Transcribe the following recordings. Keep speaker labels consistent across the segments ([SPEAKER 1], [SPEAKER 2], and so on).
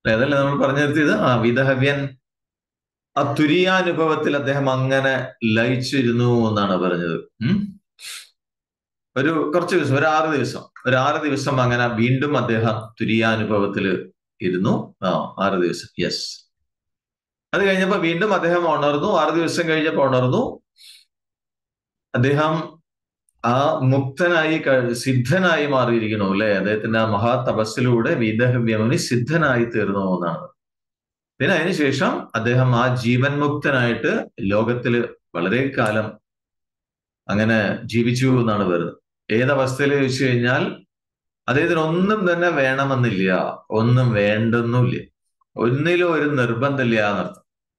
[SPEAKER 1] അതല്ല നമ്മൾ പറഞ്ഞു നിർത്തിയത് ആ വിദഹവ്യൻ ആ തുരിയാനുഭവത്തിൽ അദ്ദേഹം അങ്ങനെ ലയിച്ചിരുന്നു എന്നാണ് പറഞ്ഞത് ഉം ഒരു കുറച്ച് ദിവസം ഒരു ആറ് ദിവസം ഒരു ആറ് ദിവസം അങ്ങനെ വീണ്ടും അദ്ദേഹം തുരിയാനുഭവത്തിൽ ഇരുന്നു ആ ആറ് ദിവസം യെസ് അത് കഴിഞ്ഞപ്പോ വീണ്ടും അദ്ദേഹം ഉണർന്നു ആറ് ദിവസം കഴിഞ്ഞപ്പോ ഉണർന്നു അദ്ദേഹം ആ മുക്തനായി കഴി- സിദ്ധനായി മാറിയിരിക്കണു അല്ലെ അദ്ദേഹത്തിന്റെ ആ മഹാ തപസ്സിലൂടെ വിദഹവ്യമുനി സിദ്ധനായി തീർന്നു എന്നാണ് പിന്നെ അതിനുശേഷം അദ്ദേഹം ആ ജീവൻ മുക്തനായിട്ട് ലോകത്തിൽ വളരെ കാലം അങ്ങനെ ജീവിച്ചു എന്നാണ് വരുന്നത് ഏതവസ്ഥയിൽ ചോദിച്ചു കഴിഞ്ഞാൽ അദ്ദേഹത്തിന് ഒന്നും തന്നെ വേണമെന്നില്ല ഒന്നും വേണ്ടെന്നില്ല ഒന്നിലും ഒരു നിർബന്ധമില്ല എന്നർത്ഥം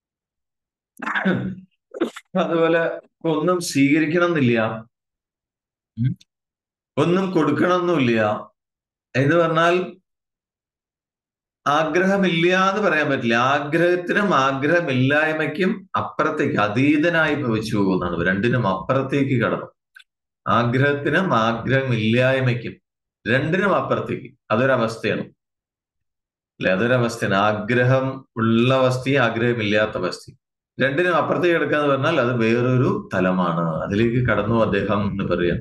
[SPEAKER 1] അതുപോലെ ഒന്നും സ്വീകരിക്കണം എന്നില്ല ഉം. ഒന്നും കൊടുക്കണമെന്നില്ല എന്ന് പറഞ്ഞാൽ ആഗ്രഹമില്ല എന്ന് പറയാൻ പറ്റില്ല ആഗ്രഹത്തിനും ആഗ്രഹമില്ലായ്മയ്ക്കും അപ്പുറത്തേക്ക് അതീതനായി ഭവിച്ചു എന്നാണ് രണ്ടിനും അപ്പുറത്തേക്ക് കടന്നു ആഗ്രഹത്തിനും ആഗ്രഹമില്ലായ്മയ്ക്കും രണ്ടിനും അപ്പുറത്തേക്ക് അതൊരവസ്ഥയാണ് അല്ലെ അതൊരവസ്ഥയാണ് ആഗ്രഹം ഉള്ള അവസ്ഥയും ആഗ്രഹമില്ലാത്ത അവസ്ഥയും രണ്ടിനും അപ്പുറത്തേക്ക് കിടക്കാന്ന് പറഞ്ഞാൽ അത് വേറൊരു തലമാണ് അതിലേക്ക് കടന്നു അദ്ദേഹം എന്ന് പറയാം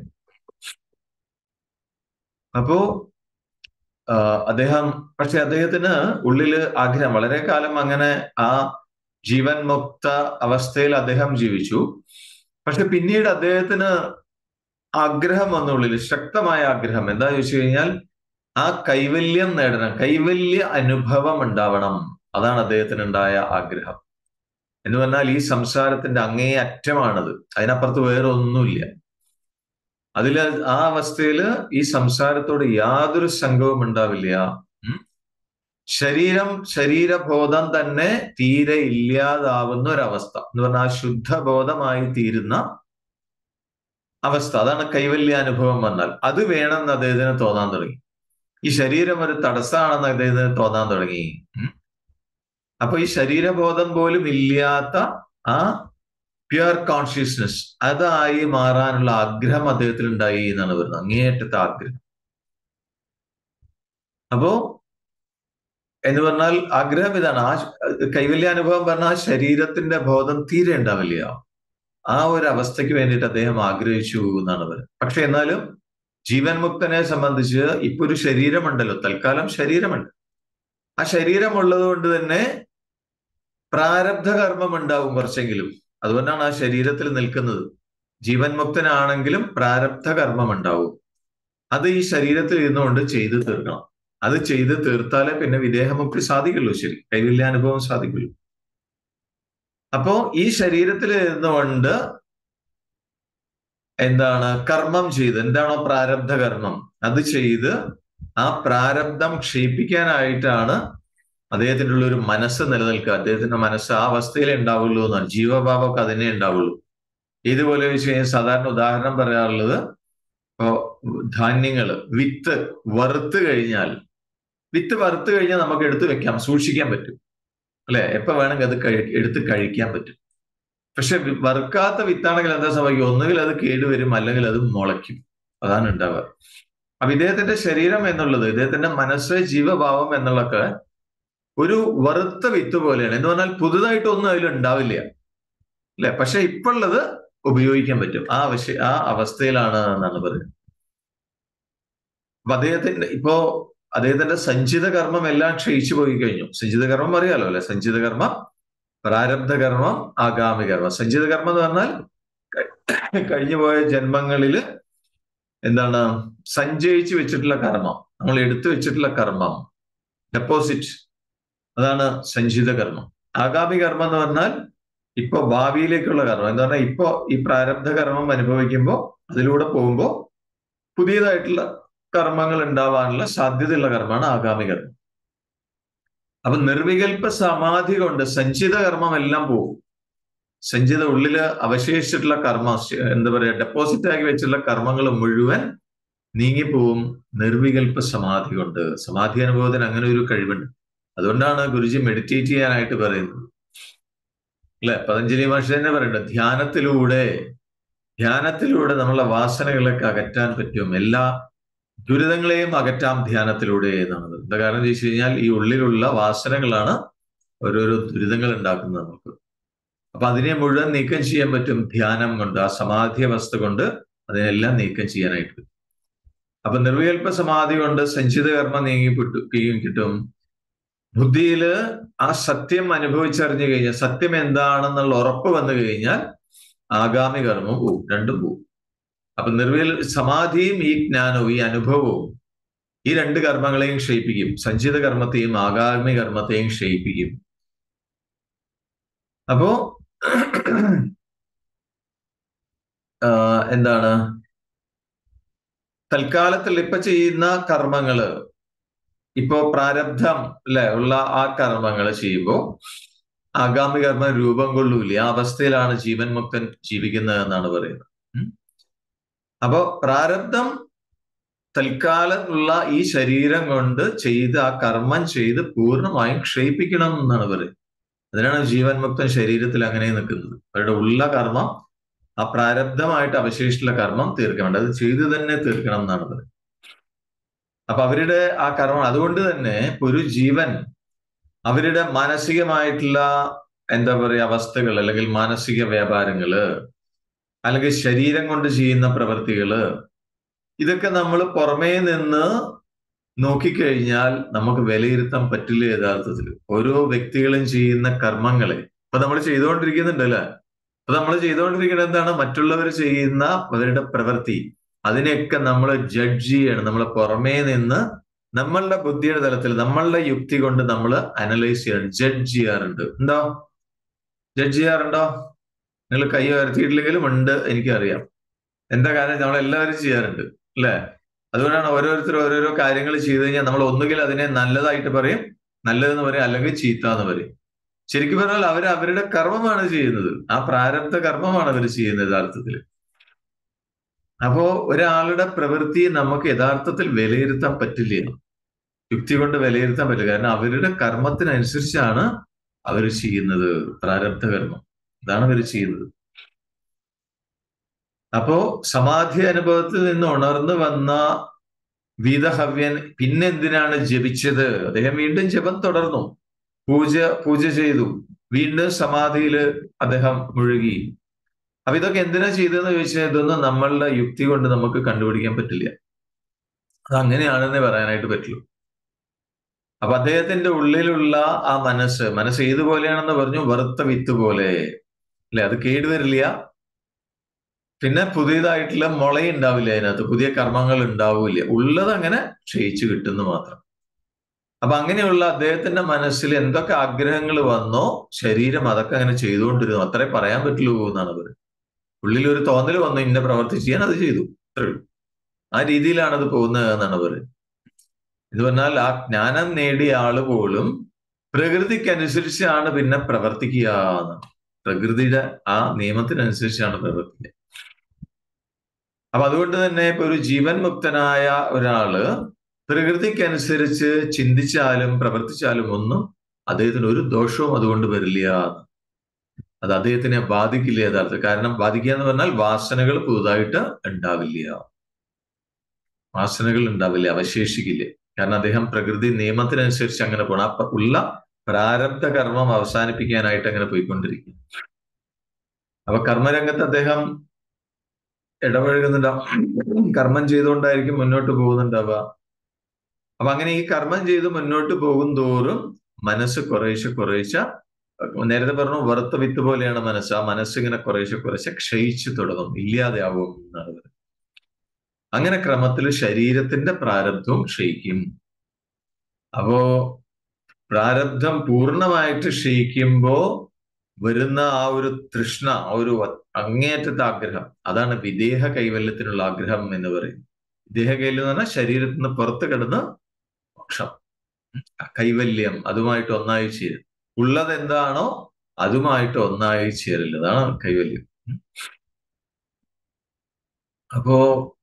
[SPEAKER 1] അപ്പോ ആ, അദ്ദേഹം പക്ഷെ അദ്ദേഹത്തിന് ഉള്ളില് ആഗ്രഹം വളരെ കാലം അങ്ങനെ ആ ജീവൻ മുക്ത അവസ്ഥയിൽ അദ്ദേഹം ജീവിച്ചു പക്ഷെ പിന്നീട് അദ്ദേഹത്തിന് ആഗ്രഹം വന്നുള്ളിൽ ശക്തമായ ആഗ്രഹം എന്താ ചോദിച്ചു കഴിഞ്ഞാൽ ആ കൈവല്യം നേടണം കൈവല്യ അനുഭവം ഉണ്ടാവണം അതാണ് അദ്ദേഹത്തിന് ഉണ്ടായ ആഗ്രഹം എന്ന് പറഞ്ഞാൽ ഈ സംസാരത്തിന്റെ അങ്ങേ അറ്റമാണത് അതിനപ്പുറത്ത് വേറെ ഒന്നുമില്ല അതിൽ ആ അവസ്ഥയില് ഈ സംസാരത്തോട് യാതൊരു സംഘവും ഉണ്ടാവില്ല ഉം. ശരീരം ശരീരബോധം തന്നെ തീരെ ഇല്ലാതാവുന്ന ഒരവസ്ഥ എന്ന് പറഞ്ഞാൽ ആ ശുദ്ധബോധമായി തീരുന്ന അവസ്ഥ അതാണ് കൈവല്യാനുഭവം വന്നാൽ അത് വേണമെന്ന് അദ്ദേഹത്തിന് തോന്നാൻ തുടങ്ങി ഈ ശരീരം ഒരു തടസ്സമാണെന്ന് അദ്ദേഹത്തിന് തോന്നാൻ തുടങ്ങി ഉം. അപ്പൊ ഈ ശരീരബോധം പോലും ഇല്ലാത്ത ആ പ്യുവർ കോൺഷ്യസ്നെസ് അതായി മാറാനുള്ള ആഗ്രഹം അദ്ദേഹത്തിൽ ഉണ്ടായി എന്നാണ് പറയുന്നത് അങ്ങേയറ്റത്തെ ആഗ്രഹം അപ്പോ എന്ന് പറഞ്ഞാൽ ആഗ്രഹം ഇതാണ് ആ കൈവല്യാനുഭവം പറഞ്ഞാൽ ആ ശരീരത്തിന്റെ ബോധം തീരെ ഉണ്ടാവില്ല ആ ഒരു അവസ്ഥയ്ക്ക് വേണ്ടിയിട്ട് അദ്ദേഹം ആഗ്രഹിച്ചു എന്നാണ് പറയുന്നത് പക്ഷെ എന്നാലും ജീവൻ മുക്തനെ സംബന്ധിച്ച് ഇപ്പൊ ഒരു ശരീരമുണ്ടല്ലോ തൽക്കാലം ശരീരമുണ്ട് ആ ശരീരമുള്ളത് കൊണ്ട് തന്നെ പ്രാരബ്ധ കർമ്മം ഉണ്ടാവും കുറച്ചെങ്കിലും അതുകൊണ്ടാണ് ആ ശരീരത്തിൽ നിൽക്കുന്നത് ജീവൻ മുക്തനാണെങ്കിലും പ്രാരബ്ധ കർമ്മം ഉണ്ടാവും അത് ഈ ശരീരത്തിൽ ഇരുന്നുകൊണ്ട് ചെയ്തു തീർക്കണം അത് ചെയ്ത് തീർത്താലേ പിന്നെ വിദേഹമുക്തി സാധിക്കുള്ളൂ ശരി കൈവല്യാനുഭവം സാധിക്കുള്ളൂ അപ്പോ ഈ ശരീരത്തിൽ ഇരുന്നുകൊണ്ട് എന്താണ് കർമ്മം ചെയ്ത് എന്താണോ പ്രാരബ്ധ കർമ്മം അത് ചെയ്ത് ആ പ്രാരബ്ധം ക്ഷയിപ്പിക്കാനായിട്ടാണ് അദ്ദേഹത്തിന്റെ ഉള്ള ഒരു മനസ്സ് നിലനിൽക്കുക അദ്ദേഹത്തിന്റെ മനസ്സ് ആ അവസ്ഥയിലേ ഉണ്ടാവുള്ളൂ എന്നാണ് ജീവഭാവമൊക്കെ അതിനെ ഉണ്ടാവുള്ളൂ ഇതുപോലെ വെച്ച് കഴിഞ്ഞാൽ സാധാരണ ഉദാഹരണം പറയാറുള്ളത് ഇപ്പോ ധാന്യങ്ങള് വിത്ത് വറുത്ത് കഴിഞ്ഞാൽ വിത്ത് വറുത്ത് കഴിഞ്ഞാൽ നമുക്ക് എടുത്തു വെക്കാം സൂക്ഷിക്കാൻ പറ്റും അല്ലെ എപ്പോ വേണമെങ്കിൽ അത് കഴി എടുത്ത് കഴിക്കാൻ പറ്റും പക്ഷെ വറുക്കാത്ത വിത്താണെങ്കിൽ എന്താ സംഭവിക്കും ഒന്നുകിൽ അത് കേടുവരും അല്ലെങ്കിൽ അത് മുളയ്ക്കും അതാണ് ഉണ്ടാവുക അപ്പൊ ഇദ്ദേഹത്തിന്റെ ശരീരം എന്നുള്ളത് ഇദ്ദേഹത്തിന്റെ മനസ്സ് ജീവഭാവം എന്നുള്ളതൊക്കെ ഒരു വറുത്ത വിത്ത് പോലെയാണ് എന്ന് പറഞ്ഞാൽ പുതുതായിട്ടൊന്നും അതിൽ ഉണ്ടാവില്ല അല്ലെ പക്ഷെ ഇപ്പൊ ഉള്ളത് ഉപയോഗിക്കാൻ പറ്റും ആ ആവശ്യ ആ അവസ്ഥയിലാണ് എന്നാണ് പറയുന്നത് അപ്പൊ അദ്ദേഹത്തിന്റെ ഇപ്പോ അദ്ദേഹത്തിന്റെ സഞ്ചിത കർമ്മം എല്ലാം ക്ഷയിച്ചു പോയി കഴിഞ്ഞു സഞ്ചിത കർമ്മം അറിയാലോ അല്ലെ സഞ്ചിത കർമ്മം പ്രാരബ്ധ കർമ്മം ആഗാമി കർമ്മം സഞ്ചിത കർമ്മം എന്ന് പറഞ്ഞാൽ കഴിഞ്ഞുപോയ ജന്മങ്ങളില് എന്താണ് സഞ്ചയിച്ചു വെച്ചിട്ടുള്ള കർമ്മം നമ്മൾ എടുത്തു വെച്ചിട്ടുള്ള കർമ്മം ഡെപ്പോസിറ്റ് അതാണ് സഞ്ചിത കർമ്മം ആഗാമി കർമ്മം എന്ന് പറഞ്ഞാൽ ഇപ്പൊ ഭാവിയിലേക്കുള്ള കർമ്മം എന്ന് പറഞ്ഞാൽ ഇപ്പോ ഈ പ്രാരബ്ധ കർമ്മം അനുഭവിക്കുമ്പോൾ അതിലൂടെ പോകുമ്പോൾ പുതിയതായിട്ടുള്ള കർമ്മങ്ങൾ ഉണ്ടാവാനുള്ള സാധ്യതയുള്ള കർമ്മമാണ് ആഗാമി കർമ്മം അപ്പൊ നിർവികൽപ്പ സമാധി കൊണ്ട് സഞ്ചിത കർമ്മം എല്ലാം പോകും സഞ്ചിത ഉള്ളില് അവശേഷിച്ചിട്ടുള്ള കർമ്മ എന്താ പറയാ ഡെപ്പോസിറ്റ് ആക്കി വെച്ചിട്ടുള്ള കർമ്മങ്ങൾ മുഴുവൻ നീങ്ങിപ്പോവും നിർവികൽപ്പ സമാധി കൊണ്ട് സമാധി അനുഭവത്തിന് അങ്ങനെ ഒരു കഴിവുണ്ട് അതുകൊണ്ടാണ് ഗുരുജി മെഡിറ്റേറ്റ് ചെയ്യാനായിട്ട് പറയുന്നത് അല്ലെ പതഞ്ജലി ഭാഷ തന്നെ പറയുന്നത് ധ്യാനത്തിലൂടെ ധ്യാനത്തിലൂടെ നമ്മളെ വാസനകളൊക്കെ അകറ്റാൻ പറ്റും എല്ലാ ദുരിതങ്ങളെയും അകറ്റാം ധ്യാനത്തിലൂടെ എന്നാണ് എന്താ കാരണം എന്ന് വെച്ച് കഴിഞ്ഞാൽ ഈ ഉള്ളിലുള്ള വാസനകളാണ് ഓരോരോ ദുരിതങ്ങൾ ഉണ്ടാക്കുന്നത് നമുക്ക് അപ്പൊ അതിനെ മുഴുവൻ നീക്കം ചെയ്യാൻ പറ്റും ധ്യാനം കൊണ്ട് ആ സമാധി അവസ്ഥ കൊണ്ട് അതിനെല്ലാം നീക്കം ചെയ്യാനായിട്ട് പറ്റും അപ്പൊ നിർവികൽപ്പ സമാധി കൊണ്ട് സഞ്ചിത കർമ്മം നീങ്ങി കിട്ടും ബുദ്ധിയില് ആ സത്യം അനുഭവിച്ചറിഞ്ഞു കഴിഞ്ഞാൽ സത്യം എന്താണെന്നുള്ള ഉറപ്പ് വന്നു കഴിഞ്ഞാൽ ആഗാമി കർമ്മം പോവും രണ്ടും പോവും അപ്പൊ നിർവിൽ സമാധിയും ഈ ജ്ഞാനവും ഈ അനുഭവവും ഈ രണ്ട് കർമ്മങ്ങളെയും ക്ഷയിപ്പിക്കും സഞ്ചിത കർമ്മത്തെയും ആഗാമി കർമ്മത്തെയും ക്ഷയിപ്പിക്കും അപ്പോ എന്താണ് തൽക്കാലത്തിൽ ഇപ്പൊ ചെയ്യുന്ന കർമ്മങ്ങള് ഇപ്പോ പ്രാരബ്ധം അല്ലെ ഉള്ള ആ കർമ്മങ്ങൾ ചെയ്യുമ്പോൾ ആഗാമി കർമ്മം രൂപം കൊള്ളൂല ആ അവസ്ഥയിലാണ് ജീവൻ മുക്തൻ ജീവിക്കുന്നത് എന്നാണ് പറയുന്നത് അപ്പോ പ്രാരബ്ധം തൽക്കാലമുള്ള ഈ ശരീരം കൊണ്ട് ചെയ്ത് ആ കർമ്മം ചെയ്ത് പൂർണ്ണമായും ക്ഷയിപ്പിക്കണം എന്നാണ് പറയുന്നത് അതിനാണ് ജീവൻ മുക്തൻ ശരീരത്തിൽ അങ്ങനെ നിൽക്കുന്നത് അവരുടെ ഉള്ള കർമ്മം ആ പ്രാരബ്ധമായിട്ട് അവശേഷിച്ചുള്ള കർമ്മം തീർക്കണം അത് ചെയ്തു തന്നെ തീർക്കണം എന്നാണ് പറയുന്നത് അപ്പൊ അവരുടെ ആ കർമ്മം അതുകൊണ്ട് തന്നെ ഒരു ജീവൻ അവരുടെ മാനസികമായിട്ടുള്ള എന്താ പറയുക അവസ്ഥകൾ അല്ലെങ്കിൽ മാനസിക വ്യാപാരങ്ങള് അല്ലെങ്കിൽ ശരീരം കൊണ്ട് ചെയ്യുന്ന പ്രവൃത്തികള് ഇതൊക്കെ നമ്മൾ പുറമേ നിന്ന് നോക്കിക്കഴിഞ്ഞാൽ നമുക്ക് വിലയിരുത്താൻ പറ്റില്ല യഥാർത്ഥത്തിൽ ഓരോ വ്യക്തികളും ചെയ്യുന്ന കർമ്മങ്ങളെ ഇപ്പൊ നമ്മൾ ചെയ്തുകൊണ്ടിരിക്കുന്നുണ്ട് അല്ലെ അപ്പൊ നമ്മൾ ചെയ്തുകൊണ്ടിരിക്കുന്നത് എന്താണ് മറ്റുള്ളവർ ചെയ്യുന്ന അവരുടെ പ്രവൃത്തി അതിനെയൊക്കെ നമ്മൾ ജഡ്ജ് ചെയ്യണം നമ്മൾ പുറമേ നിന്ന് നമ്മളുടെ ബുദ്ധിയുടെ തലത്തിൽ നമ്മളുടെ യുക്തി കൊണ്ട് നമ്മൾ അനലൈസ് ചെയ്യണം ജഡ്ജ് ചെയ്യാറുണ്ട് ഉണ്ടോ ജഡ്ജ് ചെയ്യാറുണ്ടോ നിങ്ങൾ കൈ ഉയർത്തിയിട്ടില്ലെങ്കിലും ഉണ്ട് എനിക്കറിയാം എന്താ കാര്യം നമ്മൾ എല്ലാവരും ചെയ്യാറുണ്ട് അല്ലെ അതുകൊണ്ടാണ് ഓരോരുത്തർ ഓരോരോ കാര്യങ്ങൾ ചെയ്തു കഴിഞ്ഞാൽ നമ്മൾ ഒന്നുകിൽ അതിനെ നല്ലതായിട്ട് പറയും നല്ലതെന്ന് പറയും അല്ലെങ്കിൽ ചീത്ത എന്ന് പറയും ശരിക്കും പറഞ്ഞാൽ അവർ അവരുടെ കർമ്മമാണ് ചെയ്യുന്നത് ആ പ്രാരബ്ധ കർമ്മമാണ് അവർ ചെയ്യുന്നത് യഥാർത്ഥത്തിൽ അപ്പോ ഒരാളുടെ പ്രവൃത്തി നമുക്ക് യഥാർത്ഥത്തിൽ വിലയിരുത്താൻ പറ്റില്ല യുക്തി കൊണ്ട് വിലയിരുത്താൻ പറ്റില്ല കാരണം അവരുടെ കർമ്മത്തിനനുസരിച്ചാണ് അവർ ചെയ്യുന്നത് പ്രാരബ്ധ കർമ്മം ഇതാണ് അവർ ചെയ്യുന്നത് അപ്പോ സമാധി അനുഭവത്തിൽ നിന്ന് ഉണർന്നു വന്ന വീതഹവ്യൻ പിന്നെന്തിനാണ് ജപിച്ചത് അദ്ദേഹം വീണ്ടും ജപം തുടർന്നു പൂജ പൂജ ചെയ്തു വീണ്ടും സമാധിയിൽ അദ്ദേഹം മുഴുകി അപ്പൊ ഇതൊക്കെ എന്തിനാ ചെയ്തതെന്ന് ചോദിച്ചാൽ ഇതൊന്നും നമ്മളുടെ യുക്തി കൊണ്ട് നമുക്ക് കണ്ടുപിടിക്കാൻ പറ്റില്ല അത് അങ്ങനെയാണെന്നേ പറയാനായിട്ട് പറ്റുള്ളൂ അപ്പൊ അദ്ദേഹത്തിന്റെ ഉള്ളിലുള്ള ആ മനസ്സ് മനസ്സ് ഏതുപോലെയാണെന്ന് പറഞ്ഞു വെറുത്ത വിത്ത് പോലെ അല്ലെ അത് കേടുവരില്ല പിന്നെ പുതിയതായിട്ടുള്ള മുളയുണ്ടാവില്ല അതിനകത്ത് പുതിയ കർമ്മങ്ങൾ ഉണ്ടാവില്ല ഉള്ളത് അങ്ങനെ ക്ഷയിച്ചു കിട്ടുന്നു മാത്രം അപ്പൊ അങ്ങനെയുള്ള അദ്ദേഹത്തിന്റെ മനസ്സിൽ എന്തൊക്കെ ആഗ്രഹങ്ങൾ വന്നോ ശരീരം അതൊക്കെ അങ്ങനെ ചെയ്തുകൊണ്ടിരുന്നു അത്രേ പറയാൻ പറ്റുള്ളൂ എന്നാണ് പറയുന്നത് ഉള്ളിൽ ഒരു തോന്നൽ വന്നു ഇന്ന പ്രവർത്തി ചെയ്യാൻ അത് ചെയ്തു അത്രേ ഉള്ളൂ ആ രീതിയിലാണ് അത് പോകുന്നത് എന്നാണ് പറയുന്നത് ഇത് പറഞ്ഞാൽ ആ ജ്ഞാനം നേടിയ ആള് പോലും പ്രകൃതിക്കനുസരിച്ചാണ് പിന്നെ പ്രവർത്തിക്കുക എന്നാണ് പ്രകൃതിയുടെ ആ നിയമത്തിനനുസരിച്ചാണ് പ്രവർത്തിക്കുക അപ്പൊ അതുകൊണ്ട് തന്നെ ഇപ്പൊ ഒരു ജീവൻ മുക്തനായ ഒരാള് പ്രകൃതിക്കനുസരിച്ച് ചിന്തിച്ചാലും പ്രവർത്തിച്ചാലും ഒന്നും അദ്ദേഹത്തിന് ഒരു ദോഷവും അതുകൊണ്ട് വരില്ല അത് അദ്ദേഹത്തിനെ ബാധിക്കില്ല യഥാർത്ഥം കാരണം ബാധിക്കുക എന്ന് പറഞ്ഞാൽ വാസനകൾ പുതുതായിട്ട് ഉണ്ടാവില്ല വാസനകൾ ഉണ്ടാവില്ല അവശേഷിക്കില്ല കാരണം അദ്ദേഹം പ്രകൃതി നിയമത്തിനനുസരിച്ച് അങ്ങനെ പോകണം അപ്പൊ ഉള്ള പ്രാരബ്ധ കർമ്മം അവസാനിപ്പിക്കാനായിട്ട് അങ്ങനെ പോയിക്കൊണ്ടിരിക്കും അപ്പൊ കർമ്മരംഗത്ത് അദ്ദേഹം ഇടപഴകുന്നുണ്ടാവും കർമ്മം ചെയ്തുകൊണ്ടായിരിക്കും മുന്നോട്ട് പോകുന്നുണ്ടാവുക അപ്പൊ അങ്ങനെ ഈ കർമ്മം ചെയ്ത് മുന്നോട്ട് പോകും തോറും മനസ്സ് കുറേശ്ശെ കുറേശ്ശെ നേരത്തെ പറഞ്ഞു വറുത്ത വിത്ത് പോലെയാണ് മനസ്സ് ആ മനസ്സ് ഇങ്ങനെ കുറേശ്ശെ കുറേശ്ശെ ക്ഷയിച്ചു തുടങ്ങും ഇല്ലാതെയാവും എന്നാണ് പറയുന്നത് അങ്ങനെ ക്രമത്തിൽ ശരീരത്തിന്റെ പ്രാരബ്ധവും ക്ഷയിക്കും അപ്പോ പ്രാരബ്ധം പൂർണ്ണമായിട്ട് ക്ഷയിക്കുമ്പോ വരുന്ന ആ ഒരു തൃഷ്ണ ആ ഒരു അങ്ങേയറ്റത്തെ ആഗ്രഹം അതാണ് വിദേഹ കൈവല്യത്തിനുള്ള ആഗ്രഹം എന്ന് പറയുന്നത് വിദേഹ കൈവല്യം എന്ന് പറഞ്ഞാൽ ശരീരത്തിൽ നിന്ന് പുറത്ത് കിടന്ന് മോക്ഷം കൈവല്യം അതുമായിട്ട് ഒന്നായി ചേരും ഉള്ളത് എന്താണോ അതുമായിട്ട് ഒന്നായി ചേരൽ അതാണ് കൈവല്യം അപ്പോ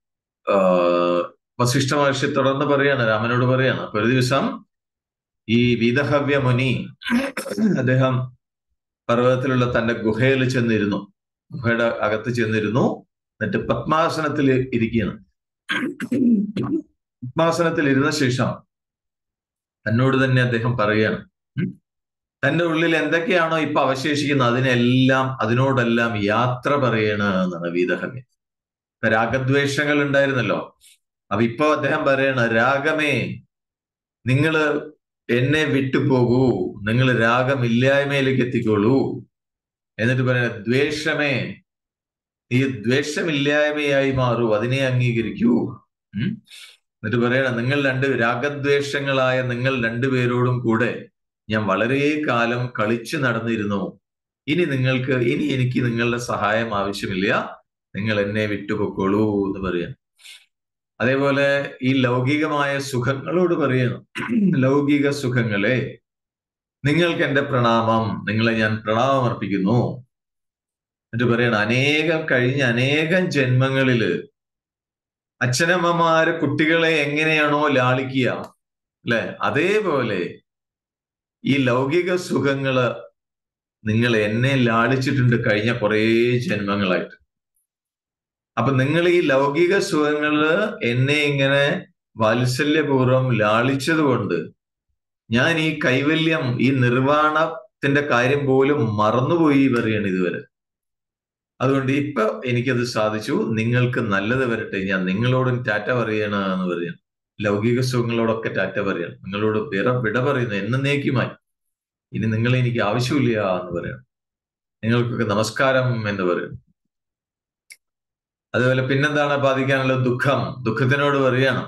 [SPEAKER 1] വസിഷ്ഠ മഹർഷി തുടർന്ന് പറയാണ് രാമനോട് പറയാണ് അപ്പൊ ഒരു ദിവസം ഈ വീതഹവ്യ മുനി അദ്ദേഹം പർവ്വതത്തിലുള്ള തന്റെ ഗുഹയിൽ ചെന്നിരുന്നു ഗുഹയുടെ അകത്ത് ചെന്നിരുന്നു എന്നിട്ട് പത്മാസനത്തിൽ ഇരിക്കുകയാണ് പത്മാസനത്തിൽ ഇരുന്ന ശേഷം തന്നോട് തന്നെ അദ്ദേഹം പറയുകയാണ് ഉം. തന്റെ ഉള്ളിൽ എന്തൊക്കെയാണോ ഇപ്പൊ അവശേഷിക്കുന്നത് അതിനെല്ലാം അതിനോടെല്ലാം യാത്ര പറയണ എന്നാണ് വീതഹമ്യം ഇപ്പൊ രാഗദ്വേഷങ്ങൾ ഉണ്ടായിരുന്നല്ലോ അപ്പൊ ഇപ്പൊ അദ്ദേഹം പറയണ രാഗമേ നിങ്ങള് എന്നെ വിട്ടുപോകൂ നിങ്ങൾ രാഗമില്ലായ്മയിലേക്ക് എത്തിക്കോളൂ എന്നിട്ട് പറയണ ദ്വേഷമേ ഈ ദ്വേഷമില്ലായ്മയായി മാറൂ അതിനെ അംഗീകരിക്കൂ ഉം. എന്നിട്ട് പറയണം നിങ്ങൾ രണ്ട് രാഗദ്വേഷങ്ങളായ നിങ്ങൾ രണ്ടുപേരോടും കൂടെ ഞാൻ വളരെ കാലം കളിച്ചു നടന്നിരുന്നു ഇനി നിങ്ങൾക്ക് ഇനി എനിക്ക് നിങ്ങളുടെ സഹായം ആവശ്യമില്ല നിങ്ങൾ എന്നെ വിട്ടുപൊക്കോളൂ എന്ന് പറയാം അതേപോലെ ഈ ലൗകികമായ സുഖങ്ങളോട് പറയണം ലൗകിക സുഖങ്ങളെ നിങ്ങൾക്ക് എന്റെ പ്രണാമം നിങ്ങളെ ഞാൻ പ്രണാമം അർപ്പിക്കുന്നു എന്നിട്ട് പറയണം അനേകം കഴിഞ്ഞ അനേകം ജന്മങ്ങളില് അച്ഛനമ്മമാര് കുട്ടികളെ എങ്ങനെയാണോ ലാളിക്കുക അല്ലെ അതേപോലെ ഈ ലൗകിക സുഖങ്ങള് നിങ്ങൾ എന്നെ ലാളിച്ചിട്ടുണ്ട് കഴിഞ്ഞ കുറേ ജന്മങ്ങളായിട്ട് അപ്പൊ നിങ്ങൾ ഈ ലൗകിക സുഖങ്ങള് എന്നെ ഇങ്ങനെ വാത്സല്യപൂർവ്വം ലാളിച്ചത് കൊണ്ട് ഞാൻ ഈ കൈവല്യം ഈ നിർവ്വാണത്തിന്റെ കാര്യം പോലും മറന്നുപോയി പറയാണ് ഇതുവരെ അതുകൊണ്ട് ഇപ്പൊ എനിക്കത് സാധിച്ചു നിങ്ങൾക്ക് നല്ലത് വരട്ടെ ഞാൻ നിങ്ങളോടും ടാറ്റ പറയണ എന്ന് പറയണം ലൗകിക സുഖങ്ങളോടൊക്കെ ടാറ്റ പറയണം നിങ്ങളോട് വിറ വിട പറയുന്നു എന്നേക്കുമായി ഇനി നിങ്ങളെ എനിക്ക് ആവശ്യമില്ല എന്ന് പറയണം നിങ്ങൾക്കൊക്കെ നമസ്കാരം എന്ന് പറയണം അതുപോലെ പിന്നെന്താണ് ബാധിക്കാനുള്ളത് ദുഃഖം ദുഃഖത്തിനോട് പറയണം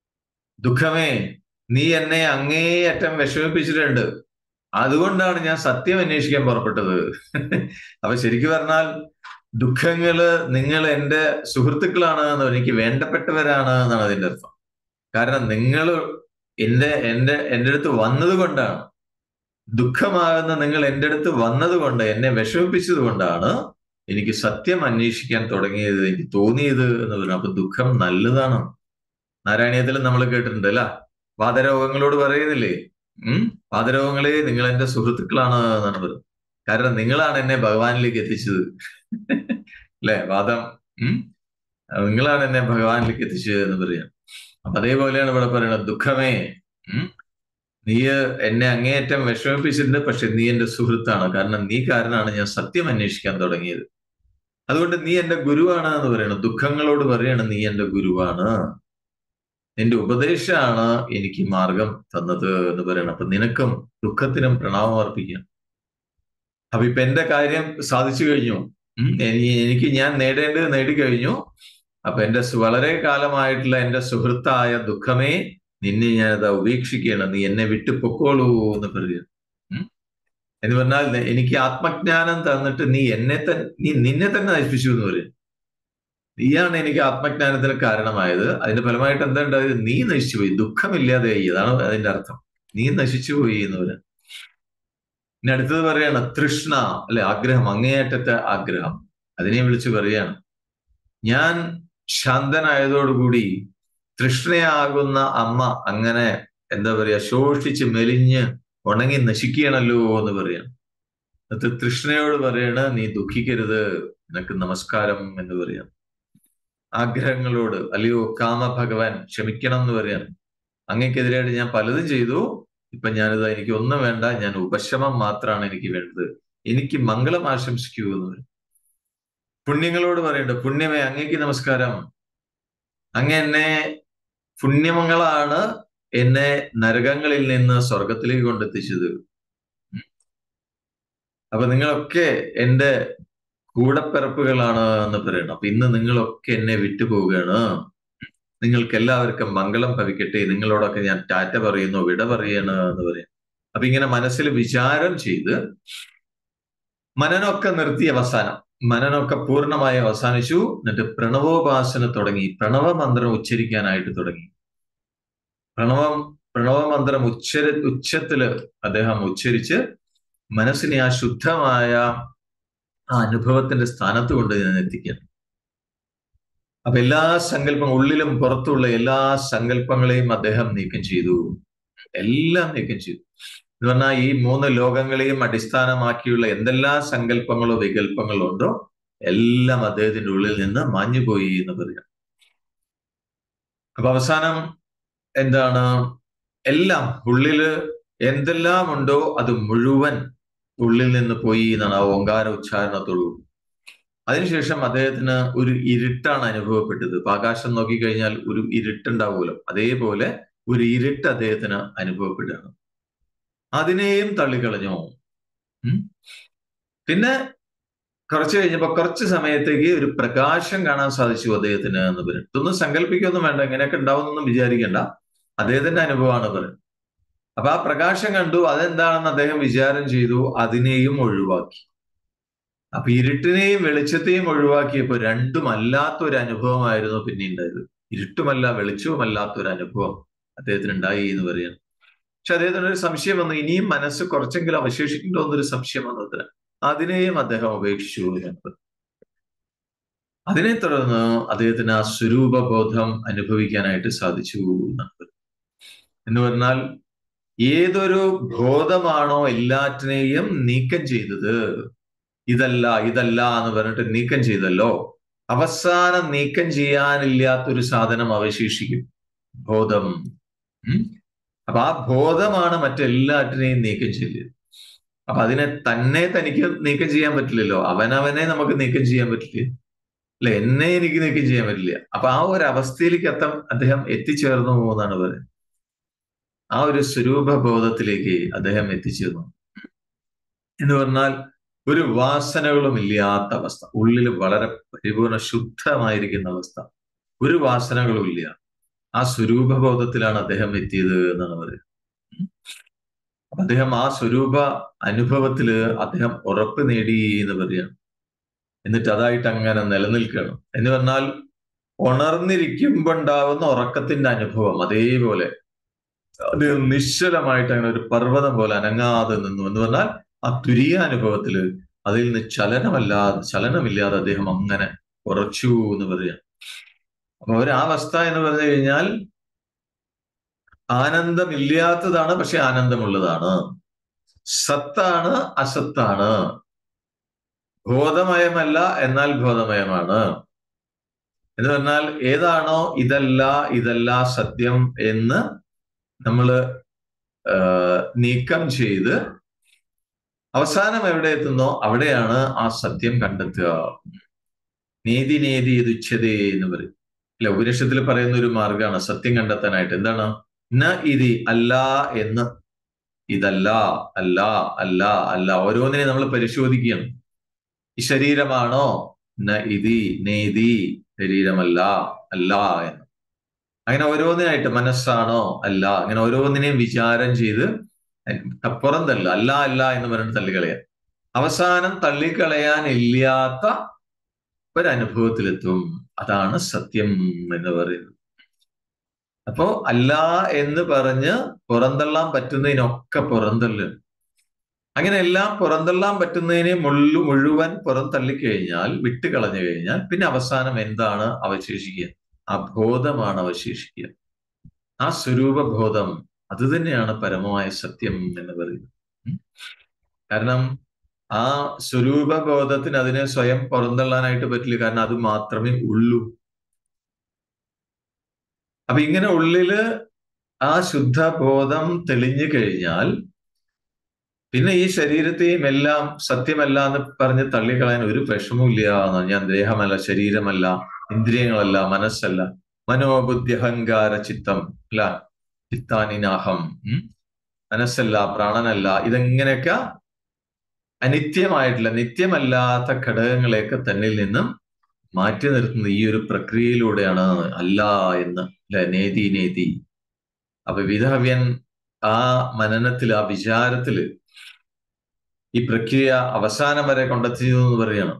[SPEAKER 1] ദുഃഖമേ നീ എന്നെ അങ്ങേയറ്റം വിഷമിപ്പിച്ചിട്ടുണ്ട് അതുകൊണ്ടാണ് ഞാൻ സത്യം അന്വേഷിക്കാൻ പുറപ്പെട്ടത് അപ്പൊ ശരിക്കും പറഞ്ഞാൽ ദുഃഖങ്ങള് നിങ്ങൾ എന്റെ സുഹൃത്തുക്കളാണ് എന്ന് എനിക്ക് വേണ്ടപ്പെട്ടവരാണ് എന്നാണ് അതിന്റെ അർത്ഥം കാരണം നിങ്ങൾ എന്റെ എന്റെ എന്റെ അടുത്ത് വന്നത് കൊണ്ടാണ് ദുഃഖമാകുന്ന നിങ്ങൾ എന്റെ അടുത്ത് വന്നത് കൊണ്ട് എന്നെ വിഷമിപ്പിച്ചത് കൊണ്ടാണ് എനിക്ക് സത്യം അന്വേഷിക്കാൻ തുടങ്ങിയത് എനിക്ക് തോന്നിയത് എന്ന് പറഞ്ഞു അപ്പൊ ദുഃഖം നല്ലതാണ് നാരായണീയത്തിൽ നമ്മൾ കേട്ടിട്ടുണ്ട് അല്ല വാദരോഗങ്ങളോട് പറയുന്നില്ലേ ഉം വാദരോഗങ്ങളെ നിങ്ങൾ എന്റെ സുഹൃത്തുക്കളാണ് എന്നാണ് പറയുന്നത് കാരണം നിങ്ങളാണ് എന്നെ ഭഗവാനിലേക്ക് എത്തിച്ചത് അല്ലെ വാദം ഉം നിങ്ങളാണ് എന്നെ ഭഗവാനിലേക്ക് എത്തിച്ചത് എന്ന് പറയാം അപ്പൊ അതേപോലെയാണ് ഇവിടെ പറയുന്നത് ദുഃഖമേ ഉം നീ എന്നെ അങ്ങേയറ്റം വിഷമിപ്പിച്ചിട്ടുണ്ട് പക്ഷെ നീ എന്റെ സുഹൃത്താണ് കാരണം നീ കാരണമാണ് ഞാൻ സത്യം അന്വേഷിക്കാൻ തുടങ്ങിയത് അതുകൊണ്ട് നീ എന്റെ ഗുരുവാണ് എന്ന് പറയണം ദുഃഖങ്ങളോട് പറയണം നീ എന്റെ ഗുരുവാണ് നിന്റെ ഉപദേശമാണ് എനിക്ക് മാർഗം തന്നത് എന്ന് പറയണം അപ്പൊ നിനക്കും ദുഃഖത്തിനും പ്രണാമം അർപ്പിക്കാം അപ്പൊ ഇപ്പൊ എന്റെ കാര്യം സാധിച്ചു കഴിഞ്ഞു ഉം എനിക്ക് ഞാൻ നേടേണ്ടത് നേടിക്കഴിഞ്ഞു അപ്പൊ എന്റെ വളരെ കാലമായിട്ടുള്ള എന്റെ സുഹൃത്തായ ദുഃഖമേ നിന്നെ ഞാനത് ഉപേക്ഷിക്കണം നീ എന്നെ വിട്ടു പൊക്കോളൂ എന്ന് പറയുക എന്ന് പറഞ്ഞാൽ എനിക്ക് ആത്മജ്ഞാനം തന്നിട്ട് നീ എന്നെ തന്നെ നീ നിന്നെ തന്നെ നശിപ്പിച്ചു എന്ന് പറയും നീയാണ് എനിക്ക് ആത്മജ്ഞാനത്തിന് കാരണമായത് അതിന്റെ ഫലമായിട്ട് എന്താ ഉണ്ടായത് നീ നശിച്ചുപോയി ദുഃഖമില്ലാതെയായി അതാണ് അതിന്റെ അർത്ഥം നീ നശിച്ചുപോയി എന്ന് പറയാം ഇനി അടുത്തത് പറയാണ് തൃഷ്ണ അല്ലെ ആഗ്രഹം അങ്ങേയറ്റത്തെ ആഗ്രഹം അതിനെ വിളിച്ച് പറയാണ് ഞാൻ ശാന്തനായതോടുകൂടി തൃഷ്ണയാകുന്ന അമ്മ അങ്ങനെ എന്താ പറയാ ശോഷിച്ച് മെലിഞ്ഞ് ഉണങ്ങി നശിക്കുകയാണല്ലോ എന്ന് പറയാം എന്നിട്ട് തൃഷ്ണയോട് പറയണ നീ ദുഃഖിക്കരുത് നിനക്ക് നമസ്കാരം എന്ന് പറയാം ആഗ്രഹങ്ങളോട് അല്ലയോ കാമ ഭഗവാൻ ക്ഷമിക്കണം എന്ന് പറയാൻ അങ്ങക്കെതിരായിട്ട് ഞാൻ പലതും ചെയ്തു ഇപ്പൊ ഞാനിത് എനിക്ക് ഒന്നും വേണ്ട ഞാൻ ഉപശമം മാത്രമാണ് എനിക്ക് വേണ്ടത് എനിക്ക് മംഗളം ആശംസിക്കൂ എന്ന് പറയും പുണ്യങ്ങളോട് പറയണ്ട പുണ്യമേ അങ്ങേക്ക് നമസ്കാരം അങ്ങ് എന്നെ പുണ്യമങ്ങളാണ് എന്നെ നരകങ്ങളിൽ നിന്ന് സ്വർഗത്തിലേക്ക് കൊണ്ടെത്തിച്ചത് അപ്പൊ നിങ്ങളൊക്കെ എന്റെ കൂടപ്പിറപ്പുകളാണ് എന്ന് പറയണം അപ്പൊ ഇന്ന് നിങ്ങളൊക്കെ എന്നെ വിട്ടുപോവുകയാണ് നിങ്ങൾക്ക് എല്ലാവർക്കും മംഗളം ഭവിക്കട്ടെ നിങ്ങളോടൊക്കെ ഞാൻ ടാറ്റ പറയുന്നു വിട പറയണ് എന്ന് പറയും അപ്പൊ ഇങ്ങനെ മനസ്സിൽ വിചാരം ചെയ്ത് മനനൊക്കെ നിർത്തി അവസാനം മനനൊക്കെ പൂർണ്ണമായി അവസാനിച്ചു എന്നിട്ട് പ്രണവോപാസന തുടങ്ങി പ്രണവ മന്ത്രം ഉച്ചരിക്കാനായിട്ട് തുടങ്ങി പ്രണവം പ്രണവ മന്ത്രം ഉച്ചര ഉച്ചത്തില് അദ്ദേഹം ഉച്ചരിച്ച് മനസ്സിനെ ആ ശുദ്ധമായ ആ അനുഭവത്തിന്റെ സ്ഥാനത്ത് കൊണ്ട് ഞാൻ എത്തിക്കാൻ അപ്പൊ എല്ലാ സങ്കല്പം ഉള്ളിലും പുറത്തുള്ള എല്ലാ സങ്കല്പങ്ങളെയും അദ്ദേഹം നീക്കം ചെയ്തു എല്ലാം നീക്കം ചെയ്തു എന്ന് പറഞ്ഞാൽ ഈ മൂന്ന് ലോകങ്ങളെയും അടിസ്ഥാനമാക്കിയുള്ള എന്തെല്ലാം സങ്കല്പങ്ങളോ വികല്പങ്ങളോ ഉണ്ടോ എല്ലാം അദ്ദേഹത്തിന്റെ ഉള്ളിൽ നിന്ന് മാഞ്ഞുപോയി എന്ന് പറയാം അപ്പൊ അവസാനം എന്താണ് എല്ലാം ഉള്ളില് എന്തെല്ലാം ഉണ്ടോ അത് മുഴുവൻ ഉള്ളിൽ നിന്ന് പോയി എന്നാണ് ആ ഓങ്കാര ഉച്ചാരണത്തോടു അതിനുശേഷം അദ്ദേഹത്തിന് ഒരു ഇരുട്ടാണ് അനുഭവപ്പെട്ടത് ഇപ്പൊ ആകാശം നോക്കിക്കഴിഞ്ഞാൽ ഒരു ഇരുട്ടുണ്ടാവുമല്ലോ അതേപോലെ ഒരു ഇരുട്ട് അദ്ദേഹത്തിന് അനുഭവപ്പെടുകയാണ് അതിനെയും തള്ളിക്കളഞ്ഞു പിന്നെ കുറച്ച് കഴിഞ്ഞപ്പോ കുറച്ച് സമയത്തേക്ക് ഒരു പ്രകാശം കാണാൻ സാധിച്ചു അദ്ദേഹത്തിന് എന്ന് പറയും ഇതൊന്നും സങ്കല്പിക്കൊന്നും വേണ്ട ഇങ്ങനെയൊക്കെ ഉണ്ടാവുന്നൊന്നും വിചാരിക്കണ്ട അദ്ദേഹത്തിന്റെ അനുഭവമാണ് പറയുന്നത് അപ്പൊ ആ പ്രകാശം കണ്ടു അതെന്താണെന്ന് അദ്ദേഹം വിചാരം ചെയ്തു അതിനെയും ഒഴിവാക്കി അപ്പൊ ഇരുട്ടിനെയും വെളിച്ചത്തെയും ഒഴിവാക്കിയപ്പോ രണ്ടും അല്ലാത്ത ഒരു അനുഭവമായിരുന്നു പിന്നെ ഉണ്ടായത് ഇരുട്ടുമല്ല വെളിച്ചവുമല്ലാത്ത ഒരു അനുഭവം അദ്ദേഹത്തിന് ഉണ്ടായി എന്ന് പറയാം പക്ഷെ അദ്ദേഹത്തിന് ഒരു സംശയം വന്നു ഇനിയും മനസ്സ് കുറച്ചെങ്കിലും അവശേഷിക്കണ്ടോ എന്നൊരു സംശയം വന്നതിന് അതിനെയും അദ്ദേഹം ഉപേക്ഷിച്ചു എന്നത് അതിനെ തുടർന്ന് അദ്ദേഹത്തിന് ആ സ്വരൂപബോധം അനുഭവിക്കാനായിട്ട് സാധിച്ചു എന്നത് എന്ന് പറഞ്ഞാൽ ഏതൊരു ബോധമാണോ എല്ലാറ്റിനെയും നീക്കം ചെയ്തത് ഇതല്ല ഇതല്ല എന്ന് പറഞ്ഞിട്ട് നീക്കം ചെയ്തല്ലോ അവസാനം നീക്കം ചെയ്യാനില്ലാത്തൊരു സാധനം അവശേഷിക്കും ബോധം അപ്പൊ ആ ബോധമാണ് മറ്റെല്ലാറ്റിനെയും നീക്കം ചെയ്തത് അപ്പൊ അതിനെ തന്നെ തനിക്ക് നീക്കം ചെയ്യാൻ പറ്റില്ലല്ലോ അവനവനെ നമുക്ക് നീക്കം ചെയ്യാൻ പറ്റില്ല അല്ലെ എന്നെ എനിക്ക് നീക്കം ചെയ്യാൻ പറ്റില്ല അപ്പൊ ആ ഒരു അവസ്ഥയിലേക്ക് എത്താൻ അദ്ദേഹം എത്തിച്ചേർന്നു എന്നാണ് പറയുന്നത് ആ ഒരു സ്വരൂപ ബോധത്തിലേക്ക് അദ്ദേഹം എത്തിച്ചേർന്നു എന്ന് പറഞ്ഞാൽ ഒരു വാസനകളും ഇല്ലാത്ത അവസ്ഥ ഉള്ളിൽ വളരെ പരിപൂർണ ശുദ്ധമായിരിക്കുന്ന അവസ്ഥ ഒരു വാസനകളും ഇല്ല ആ സ്വരൂപബോധത്തിലാണ് അദ്ദേഹം എത്തിയത് എന്നാണ് പറയുന്നത് അദ്ദേഹം ആ സ്വരൂപ അനുഭവത്തില് അദ്ദേഹം ഉറപ്പ് നേടി എന്ന് പറയാണ് എന്നിട്ട് അതായിട്ട് അങ്ങനെ നിലനിൽക്കുകയാണ് എന്ന് പറഞ്ഞാൽ ഉണർന്നിരിക്കുമ്പോ ഉണ്ടാവുന്ന ഉറക്കത്തിന്റെ അനുഭവം അതേപോലെ അത് നിശ്ചലമായിട്ട് അങ്ങനെ ഒരു പർവ്വതം പോലെ അനങ്ങാതെ നിന്നു എന്ന് പറഞ്ഞാൽ ആ തുരിയ അനുഭവത്തില് അതിൽ നിന്ന് ചലനമല്ലാതെ ചലനമില്ലാതെ അദ്ദേഹം അങ്ങനെ ഉറച്ചു എന്ന് പറയാം അപ്പൊ ഒരവസ്ഥ എന്ന് പറഞ്ഞു കഴിഞ്ഞാൽ ആനന്ദമില്ലാത്തതാണ് പക്ഷെ ആനന്ദമുള്ളതാണ് സത്താണ് അസത്താണ് ബോധമയമല്ല എന്നാൽ ബോധമയമാണ് എന്ന് പറഞ്ഞാൽ ഏതാണോ ഇതല്ല ഇതല്ല സത്യം എന്ന് നമ്മൾ നീക്കം ചെയ്ത് അവസാനം എവിടെ എത്തുന്നോ അവിടെയാണ് ആ സത്യം കണ്ടെത്തുക നീതി നീതി തുച്ഛതേ എന്ന് പറയും അല്ല ഉപനിഷത്തിൽ പറയുന്ന ഒരു മാർഗമാണ് സത്യം കണ്ടെത്താനായിട്ട് എന്താണ് ന ഇതി അല്ല എന്ന് ഇതല്ല അല്ല അല്ല അല്ല ഓരോന്നിനെ നമ്മൾ പരിശോധിക്കുകയാണ് ഈ ശരീരമാണോ ന ഇതി നേതി ശരീരമല്ല അല്ല എന്ന് അങ്ങനെ ഓരോന്നിനായിട്ട് മനസ്സാണോ അല്ല അങ്ങനെ ഓരോന്നിനെയും വിചാരം ചെയ്ത് പുറം തല്ല അല്ല അല്ല എന്ന് പറഞ്ഞിട്ട് തള്ളിക്കളയാൻ അവസാനം തള്ളിക്കളയാൻ ഇല്ലാത്ത ഒരനുഭവത്തിലെത്തും അതാണ് സത്യം എന്ന് പറയുന്നത് അപ്പോ അല്ല എന്ന് പറഞ്ഞ് പുറന്തള്ളാൻ പറ്റുന്നതിനൊക്കെ പുറന്തള്ളു അങ്ങനെ എല്ലാം പുറന്തള്ളാൻ പറ്റുന്നതിനെ മുള്ളു മുഴുവൻ പുറം തള്ളിക്കഴിഞ്ഞാൽ വിട്ട് കളഞ്ഞു കഴിഞ്ഞാൽ പിന്നെ അവസാനം എന്താണ് അവശേഷിക്കുക ആ ബോധമാണ് അവശേഷിക്കുക ആ സ്വരൂപബോധം അത് തന്നെയാണ് പരമമായ സത്യം എന്ന് പറയുന്നത് കാരണം ആ സ്വരൂപബോധത്തിന് അതിനെ സ്വയം പുറന്തള്ളാനായിട്ട് പറ്റില്ല കാരണം അത് മാത്രമേ ഉള്ളൂ അപ്പൊ ഇങ്ങനെ ഉള്ളില് ആ ശുദ്ധബോധം തെളിഞ്ഞു കഴിഞ്ഞാൽ പിന്നെ ഈ ശരീരത്തെയും എല്ലാം സത്യമല്ല എന്ന് പറഞ്ഞ് തള്ളിക്കളയാൻ ഒരു വിഷമമില്ല എന്നാണ് ഞാൻ ദേഹമല്ല ശരീരമല്ല ഇന്ദ്രിയങ്ങളല്ല മനസ്സല്ല മനോബുദ്ധി അഹങ്കാര ചിത്തം അല്ല ചിത്താനിനാഹം മനസ്സല്ല പ്രാണനല്ല ഇതെങ്ങനെയൊക്കെ അനിത്യമായിട്ടുള്ള നിത്യമല്ലാത്ത ഘടകങ്ങളെയൊക്കെ തന്നിൽ നിന്നും മാറ്റി നിർത്തുന്ന ഈ ഒരു പ്രക്രിയയിലൂടെയാണ് അല്ല എന്ന് അല്ലെ നേതി നേതി അപ്പൊ വിധവ്യൻ ആ മനനത്തിൽ ആ വിചാരത്തില് ഈ പ്രക്രിയ അവസാനം വരെ കൊണ്ടെത്തിച്ചു എന്ന് പറയണം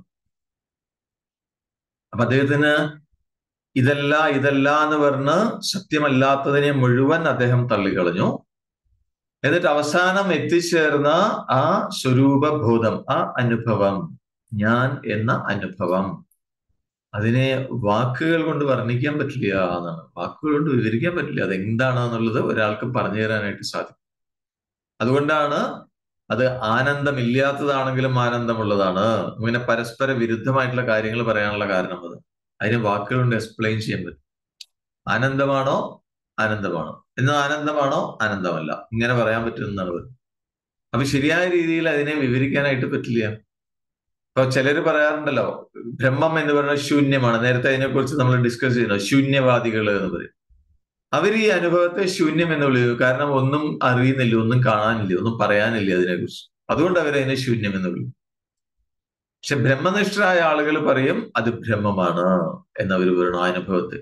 [SPEAKER 1] അപ്പൊ അദ്ദേഹത്തിന് ഇതല്ല ഇതല്ല എന്ന് പറഞ്ഞ് സത്യമല്ലാത്തതിനെ മുഴുവൻ അദ്ദേഹം തള്ളിക്കളഞ്ഞു എന്നിട്ട് അവസാനം എത്തിച്ചേർന്ന ആ സ്വരൂപബോധം ആ അനുഭവം ഞാൻ എന്ന അനുഭവം അതിനെ വാക്കുകൾ കൊണ്ട് വർണ്ണിക്കാൻ പറ്റില്ല എന്നാണ് വാക്കുകൾ കൊണ്ട് വിവരിക്കാൻ പറ്റില്ല അത് എന്താണെന്നുള്ളത് ഒരാൾക്ക് പറഞ്ഞു തരാനായിട്ട് സാധിക്കും അതുകൊണ്ടാണ് അത് ആനന്ദമില്ലാത്തതാണെങ്കിലും ആനന്ദമുള്ളതാണ് ഇങ്ങനെ പരസ്പര വിരുദ്ധമായിട്ടുള്ള കാര്യങ്ങൾ പറയാനുള്ള കാരണം അത് അതിന് വാക്കുകൾ കൊണ്ട് എക്സ്പ്ലെയിൻ ചെയ്യാൻ പറ്റും ആനന്ദമാണോ ആനന്ദമാണ് എന്നാൽ ആനന്ദമാണോ ആനന്ദമല്ല ഇങ്ങനെ പറയാൻ പറ്റുമെന്നാണ് പറയുന്നത് അപ്പൊ ശരിയായ രീതിയിൽ അതിനെ വിവരിക്കാനായിട്ട് പറ്റില്ല ഇപ്പൊ ചിലര് പറയാറുണ്ടല്ലോ ബ്രഹ്മം എന്ന് പറയുന്നത് ശൂന്യമാണ് നേരത്തെ അതിനെക്കുറിച്ച് നമ്മൾ ഡിസ്കസ് ചെയ്യുന്നു ശൂന്യവാദികൾ എന്ന് പറയും അവർ ഈ അനുഭവത്തെ ശൂന്യം എന്ന് വിളിക്കും കാരണം ഒന്നും അറിയുന്നില്ല ഒന്നും കാണാനില്ല ഒന്നും പറയാനില്ല അതിനെക്കുറിച്ച് അതുകൊണ്ട് അവർ അതിനെ ശൂന്യം എന്ന് വിളിക്കും പക്ഷെ ബ്രഹ്മനിഷ്ഠരായ ആളുകൾ പറയും അത് ബ്രഹ്മമാണ് എന്നവർ പറയണം ആ അനുഭവത്തെ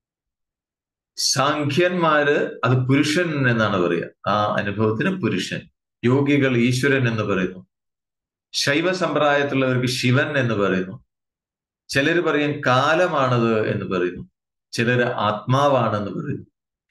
[SPEAKER 1] സാഖ്യന്മാര് അത് പുരുഷൻ എന്നാണ് പറയുക ആ അനുഭവത്തിന് പുരുഷൻ യോഗികൾ ഈശ്വരൻ എന്ന് പറയുന്നു ശൈവ സമ്പ്രദായത്തിലുള്ളവർക്ക് ശിവൻ എന്ന് പറയുന്നു ചിലർ പറയും കാലമാണത് എന്ന് പറയുന്നു ചിലര് ആത്മാവാണെന്ന് പറയുന്നു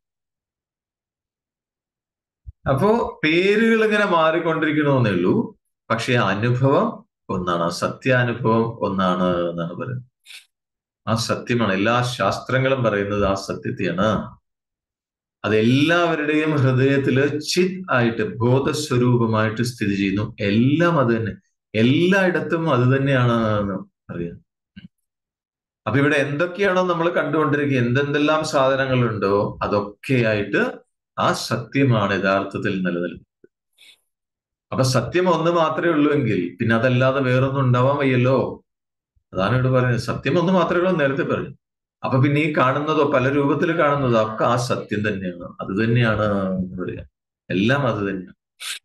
[SPEAKER 1] അപ്പോ പേരുകൾ ഇങ്ങനെ മാറിക്കൊണ്ടിരിക്കണമെന്നേ ഉള്ളൂ പക്ഷെ അനുഭവം ഒന്നാണ് ആ സത്യാനുഭവം ഒന്നാണ് എന്നാണ് പറയുന്നത് ആ സത്യമാണ് എല്ലാ ശാസ്ത്രങ്ങളും പറയുന്നത് ആ സത്യത്തെയാണ് അത് എല്ലാവരുടെയും ഹൃദയത്തില് ചിത് ആയിട്ട് ബോധസ്വരൂപമായിട്ട് സ്ഥിതി ചെയ്യുന്നു എല്ലാം അത് തന്നെ എല്ലായിടത്തും അത് തന്നെയാണ് എന്ന് അറിയാം അപ്പൊ ഇവിടെ എന്തൊക്കെയാണോ നമ്മൾ കണ്ടുകൊണ്ടിരിക്കുക എന്തെന്തെല്ലാം സാധനങ്ങളുണ്ടോ അതൊക്കെയായിട്ട് ആ സത്യമാണ് യഥാർത്ഥത്തിൽ നിലനിൽക്കുന്നത് അപ്പൊ സത്യം ഒന്ന് മാത്രമേ ഉള്ളൂ എങ്കിൽ പിന്നെ അതല്ലാതെ വേറൊന്നും ഉണ്ടാവാൻ വയ്യല്ലോ അതാണ് ഇവിടെ പറയുന്നത് സത്യം ഒന്ന് മാത്രമേ ഉള്ളൂ നേരത്തെ പറഞ്ഞു അപ്പൊ പിന്നെ ഈ കാണുന്നതോ പല രൂപത്തിൽ കാണുന്നതോ ഒക്കെ ആ സത്യം തന്നെയാണ് അത് തന്നെയാണ് എന്ന് പറയാം എല്ലാം അത് തന്നെയാണ്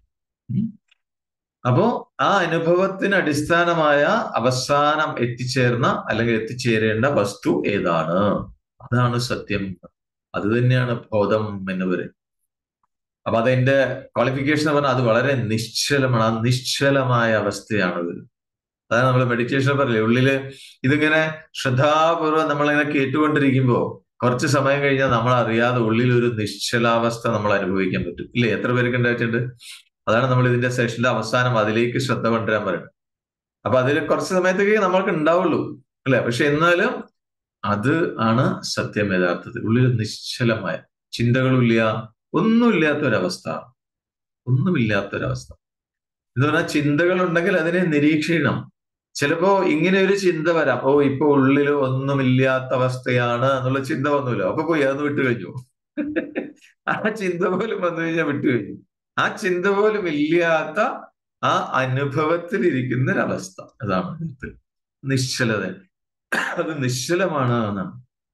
[SPEAKER 1] അപ്പോ ആ അനുഭവത്തിന് അടിസ്ഥാനമായ അവസാനം എത്തിച്ചേർന്ന അല്ലെങ്കിൽ എത്തിച്ചേരേണ്ട വസ്തു ഏതാണ് അതാണ് സത്യം അത് തന്നെയാണ് ബോധം എന്ന് പറയും അപ്പൊ അതെന്റെ ക്വാളിഫിക്കേഷൻ എന്ന് പറഞ്ഞാൽ അത് വളരെ നിശ്ചലമാണ് ആ നിശ്ചലമായ അവസ്ഥയാണത് അതാണ് നമ്മൾ മെഡിറ്റേഷൻ പറയില്ലേ ഉള്ളില് ഇതിങ്ങനെ ശ്രദ്ധാപൂർവ്വം നമ്മളിങ്ങനെ കേട്ടുകൊണ്ടിരിക്കുമ്പോ കുറച്ച് സമയം കഴിഞ്ഞാൽ നമ്മൾ അറിയാതെ ഉള്ളിൽ ഒരു നിശ്ചലാവസ്ഥ നമ്മൾ അനുഭവിക്കാൻ പറ്റും ഇല്ലേ എത്ര പേർക്ക് ഉണ്ടായിട്ടുണ്ട് അതാണ് നമ്മൾ ഇതിന്റെ സെഷന്റെ അവസാനം അതിലേക്ക് ശ്രദ്ധ കൊണ്ടുവരാൻ പറയുന്നത് അപ്പൊ അതിൽ കുറച്ച് സമയത്തേക്ക് നമ്മൾക്ക് ഉണ്ടാവുള്ളൂ അല്ലെ പക്ഷെ എന്നാലും അത് ആണ് സത്യം യഥാർത്ഥത്തിൽ ഉള്ളിൽ നിശ്ചലമായ ചിന്തകളുമില്ല ഒന്നുമില്ലാത്തൊരവസ്ഥ ഒന്നുമില്ലാത്തൊരവസ്ഥ എന്ന് പറഞ്ഞാൽ ചിന്തകൾ ഉണ്ടെങ്കിൽ അതിനെ നിരീക്ഷിക്കണം ചിലപ്പോ ഇങ്ങനെ ഒരു ചിന്ത വരാം ഓ ഇപ്പൊ ഉള്ളിൽ ഒന്നുമില്ലാത്ത അവസ്ഥയാണ് എന്നുള്ള ചിന്ത വന്നല്ലോ അപ്പൊ പോയി അത് വിട്ടു കഴിഞ്ഞു ആ ചിന്ത പോലും വന്നു കഴിഞ്ഞാൽ വിട്ടു കഴിഞ്ഞു ആ ചിന്ത പോലും ഇല്ലാത്ത ആ അനുഭവത്തിലിരിക്കുന്ന ഒരവസ്ഥ അതാണ് നിശ്ചലത അത് നിശ്ചലമാണ് എന്നാണ്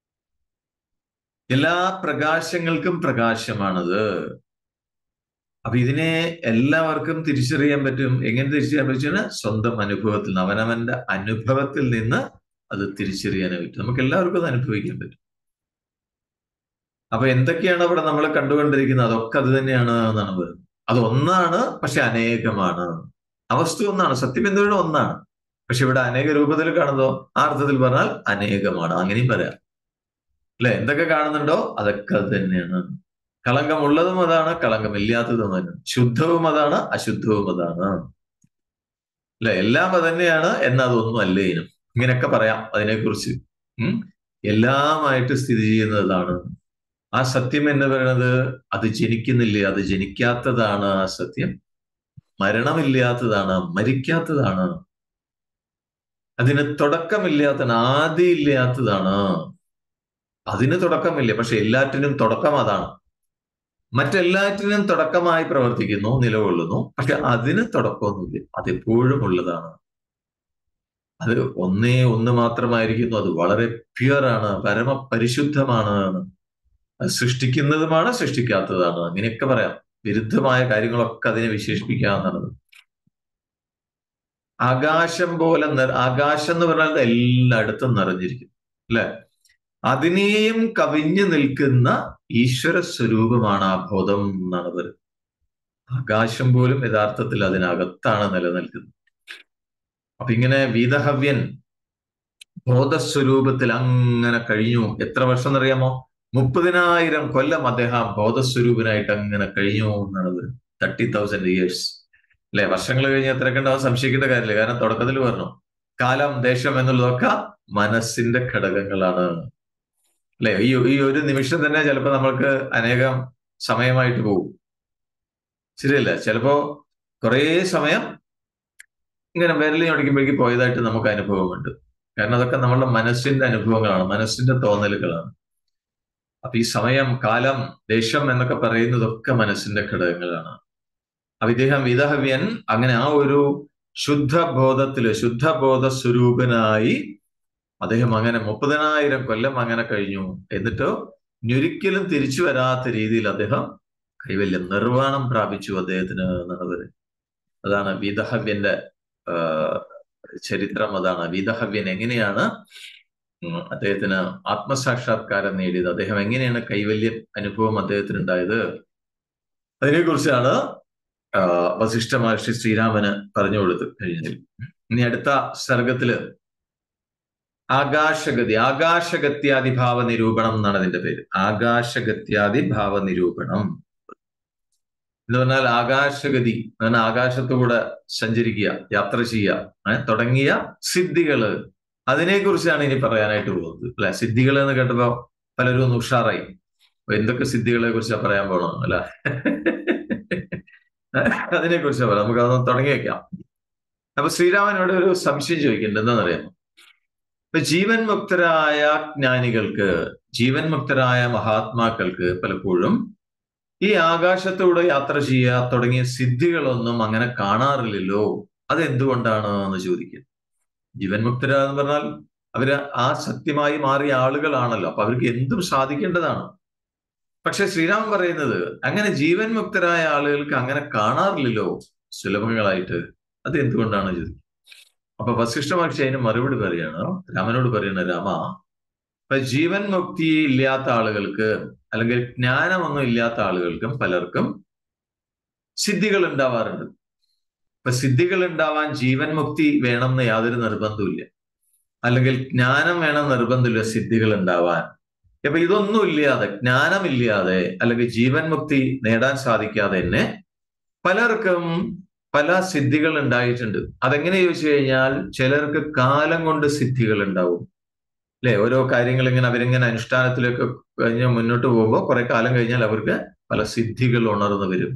[SPEAKER 1] എല്ലാ പ്രകാശങ്ങൾക്കും പ്രകാശമാണത് അപ്പൊ ഇതിനെ എല്ലാവർക്കും തിരിച്ചറിയാൻ പറ്റും എങ്ങനെ തിരിച്ചറിയാൻ പറ്റുന്ന സ്വന്തം അനുഭവത്തിൽ നിന്ന് അവനവന്റെ അനുഭവത്തിൽ നിന്ന് അത് തിരിച്ചറിയാൻ പറ്റും നമുക്ക് എല്ലാവർക്കും അത് അനുഭവിക്കാൻ പറ്റും അപ്പൊ എന്തൊക്കെയാണ് അവിടെ നമ്മൾ കണ്ടുകൊണ്ടിരിക്കുന്നത് അതൊക്കെ അത് തന്നെയാണ് എന്നാണ് പറയുന്നത് അത് ഒന്നാണ് പക്ഷെ അനേകമാണ് ആ വസ്തു ഒന്നാണ് സത്യം എന്തുകൊണ്ട് ഒന്നാണ് പക്ഷെ ഇവിടെ അനേക രൂപത്തിൽ കാണുന്നതോ ആ അർത്ഥത്തിൽ പറഞ്ഞാൽ അനേകമാണ് അങ്ങനെയും പറയാം അല്ലെ എന്തൊക്കെ കാണുന്നുണ്ടോ അതൊക്കെ അത് തന്നെയാണ് കളങ്കമുള്ളതും അതാണ് കളങ്കമില്ലാത്തതും തന്നെ ശുദ്ധവും അതാണ് അശുദ്ധവും അതാണ് അല്ലെ എല്ലാം അത് തന്നെയാണ് എന്നാൽ അതൊന്നും അല്ലേ ഇനം ഇങ്ങനെയൊക്കെ പറയാം അതിനെക്കുറിച്ച് ഉം എല്ലാമായിട്ട് സ്ഥിതി ചെയ്യുന്നതാണ് ആ സത്യം എന്ന് പറയുന്നത് അത് ജനിക്കുന്നില്ല അത് ജനിക്കാത്തതാണ് ആ സത്യം മരണമില്ലാത്തതാണ് മരിക്കാത്തതാണ് അതിന് തുടക്കമില്ലാത്തതാണ് ആദിയില്ലാത്തതാണ് അതിന് തുടക്കമില്ല പക്ഷെ എല്ലാറ്റിനും തുടക്കം അതാണ് മറ്റെല്ലാറ്റിനും തുടക്കമായി പ്രവർത്തിക്കുന്നു നിലകൊള്ളുന്നു പക്ഷെ അതിന് തുടക്കമൊന്നുമില്ല അതെപ്പോഴും ഉള്ളതാണ് അത് ഒന്നേ ഒന്ന് മാത്രമായിരിക്കുന്നു അത് വളരെ പ്യുവറാണ് പരമ പരിശുദ്ധമാണ് അത് സൃഷ്ടിക്കുന്നതുമാണ് സൃഷ്ടിക്കാത്തതാണ് അങ്ങനെയൊക്കെ പറയാം വിരുദ്ധമായ കാര്യങ്ങളൊക്കെ അതിനെ വിശേഷിപ്പിക്കാവുന്നതാണ് ആകാശം പോലെ ആകാശം എന്ന് പറഞ്ഞാൽ എല്ലായിടത്തും നിറഞ്ഞിരിക്കും അല്ലെ അതിനെയും കവിഞ്ഞു നിൽക്കുന്ന ഈശ്വര സ്വരൂപമാണ് ആ ബോധം എന്നാണ് പറയുന്നത് ആകാശം പോലും യഥാർത്ഥത്തിൽ അതിനകത്താണ് നിലനിൽക്കുന്നത് അപ്പൊ ഇങ്ങനെ വീതഹവ്യൻ ബോധസ്വരൂപത്തിൽ അങ്ങനെ കഴിഞ്ഞു എത്ര വർഷം എന്നറിയാമോ മുപ്പതിനായിരം കൊല്ലം അദ്ദേഹം ബോധസ്വരൂപനായിട്ട് അങ്ങനെ കഴിഞ്ഞു എന്നാണ് തേർട്ടി തൗസൻഡ് ഇയേഴ്സ് അല്ലെ വർഷങ്ങൾ കഴിഞ്ഞ് എത്രയൊക്കെ ഉണ്ടാവും സംശയിക്കേണ്ട കാര്യമില്ല കാരണം തുടക്കത്തിൽ പറഞ്ഞു കാലം ദേശം എന്നുള്ളതൊക്കെ മനസ്സിന്റെ ഘടകങ്ങളാണ് അല്ലെ ഈ ഈ ഒരു നിമിഷം തന്നെ ചിലപ്പോൾ നമ്മൾക്ക് അനേകം സമയമായിട്ട് പോകും ശരിയല്ല ചിലപ്പോ കുറേ സമയം ഇങ്ങനെ വിരലി ഒടിക്കുമ്പോഴേക്ക് പോയതായിട്ട് നമുക്ക് അനുഭവമുണ്ട് കാരണം അതൊക്കെ നമ്മളുടെ മനസ്സിന്റെ അനുഭവങ്ങളാണ് മനസ്സിന്റെ തോന്നലുകളാണ് അപ്പൊ ഈ സമയം കാലം ദേശം എന്നൊക്കെ പറയുന്നതൊക്കെ മനസ്സിന്റെ ഘടകങ്ങളാണ് അപ്പൊ ഇദ്ദേഹം വിദഹവ്യൻ അങ്ങനെ ആ ഒരു ശുദ്ധബോധത്തില് ശുദ്ധബോധ സ്വരൂപനായി അദ്ദേഹം അങ്ങനെ മുപ്പതിനായിരം കൊല്ലം അങ്ങനെ കഴിഞ്ഞു എന്നിട്ടോ ഞൊരിക്കലും തിരിച്ചു വരാത്ത രീതിയിൽ അദ്ദേഹം കൈവല്യം നിർവ്വാണം പ്രാപിച്ചു അദ്ദേഹത്തിന് എന്നാണ് പറയുന്നത് അതാണ് വിദഹവ്യന്റെ ചരിത്രം അതാണ് വിദഹവ്യൻ എങ്ങനെയാണ് അദ്ദേഹത്തിന് ആത്മസാക്ഷാത്കാരം നേടിയത് അദ്ദേഹം എങ്ങനെയാണ് കൈവല്യ അനുഭവം അദ്ദേഹത്തിന് ഉണ്ടായത് അതിനെക്കുറിച്ചാണ് വസിഷ്ഠ മഹർഷി ശ്രീരാമന് പറഞ്ഞു കൊടുത്ത് കഴിഞ്ഞതിൽ ഇനി അടുത്ത സർഗത്തില് ആകാശഗതി ആകാശഗത്യാദി ഭാവ നിരൂപണം എന്നാണ് അതിന്റെ പേര് ആകാശഗത്യാദി ഭാവ നിരൂപണം എന്ന് പറഞ്ഞാൽ ആകാശഗതി അങ്ങനെ ആകാശത്തുകൂടെ സഞ്ചരിക്കുക യാത്ര ചെയ്യുക തുടങ്ങിയ സിദ്ധികള് അതിനെക്കുറിച്ചാണ് ഇനി പറയാനായിട്ട് പോകുന്നത് അല്ലെ സിദ്ധികൾ എന്ന് കേട്ടപ്പോ പലരും ഒന്ന് ഉഷാറായി എന്തൊക്കെ സിദ്ധികളെ കുറിച്ചാണ് പറയാൻ പോകണം അല്ല അതിനെ കുറിച്ചാണ് പറയാം നമുക്ക് അതൊന്ന് തുടങ്ങി വെക്കാം അപ്പൊ ശ്രീരാമനോട് ഒരു സംശയം ചോദിക്കുന്നുണ്ട് എന്താണെന്നറിയാമോ ഇപ്പൊ ജീവൻ മുക്തരായ ജ്ഞാനികൾക്ക് ജീവൻ മുക്തരായ മഹാത്മാക്കൾക്ക് പലപ്പോഴും ഈ ആകാശത്തൂടെ യാത്ര ചെയ്യുക തുടങ്ങിയ സിദ്ധികളൊന്നും അങ്ങനെ കാണാറില്ലല്ലോ അത് എന്തുകൊണ്ടാണ് എന്ന് ചോദിക്കും ജീവൻ മുക്തര എന്ന് പറഞ്ഞാൽ അവര് ആ സത്യമായി മാറിയ ആളുകളാണല്ലോ അപ്പൊ അവർക്ക് എന്തും സാധിക്കേണ്ടതാണ് പക്ഷെ ശ്രീരാമൻ പറയുന്നത് അങ്ങനെ ജീവൻ മുക്തരായ ആളുകൾക്ക് അങ്ങനെ കാണാറില്ലല്ലോ സുലഭങ്ങളായിട്ട് അത് എന്തുകൊണ്ടാണ് ചോദിക്കും അപ്പൊ വസിഷ്ഠ മഹർഷി അതിന് മറുപടി പറയാണ് രാമനോട് പറയണ രാമ ഇപ്പൊ ജീവൻ മുക്തി ഇല്ലാത്ത ആളുകൾക്ക് അല്ലെങ്കിൽ ജ്ഞാനമൊന്നും ഇല്ലാത്ത ആളുകൾക്കും പലർക്കും സിദ്ധികൾ ഉണ്ടാവാറുണ്ട് ഇപ്പൊ സിദ്ധികൾ ഉണ്ടാവാൻ ജീവൻ മുക്തി വേണമെന്ന് യാതൊരു നിർബന്ധമില്ല അല്ലെങ്കിൽ ജ്ഞാനം വേണം നിർബന്ധമില്ല സിദ്ധികൾ ഉണ്ടാവാൻ അപ്പൊ ഇതൊന്നും ഇല്ലാതെ ജ്ഞാനമില്ലാതെ അല്ലെങ്കിൽ ജീവൻ മുക്തി നേടാൻ സാധിക്കാതെ തന്നെ പലർക്കും പല സിദ്ധികൾ ഉണ്ടായിട്ടുണ്ട് അതെങ്ങനെ ചോദിച്ചു കഴിഞ്ഞാൽ ചിലർക്ക് കാലം കൊണ്ട് സിദ്ധികൾ ഉണ്ടാവും അല്ലെ ഓരോ കാര്യങ്ങൾ ഇങ്ങനെ അവരിങ്ങനെ അനുഷ്ഠാനത്തിലേക്ക് കഴിഞ്ഞ് മുന്നോട്ട് പോകുമ്പോൾ കുറെ കാലം കഴിഞ്ഞാൽ അവർക്ക് പല സിദ്ധികൾ ഉണർന്നു വരും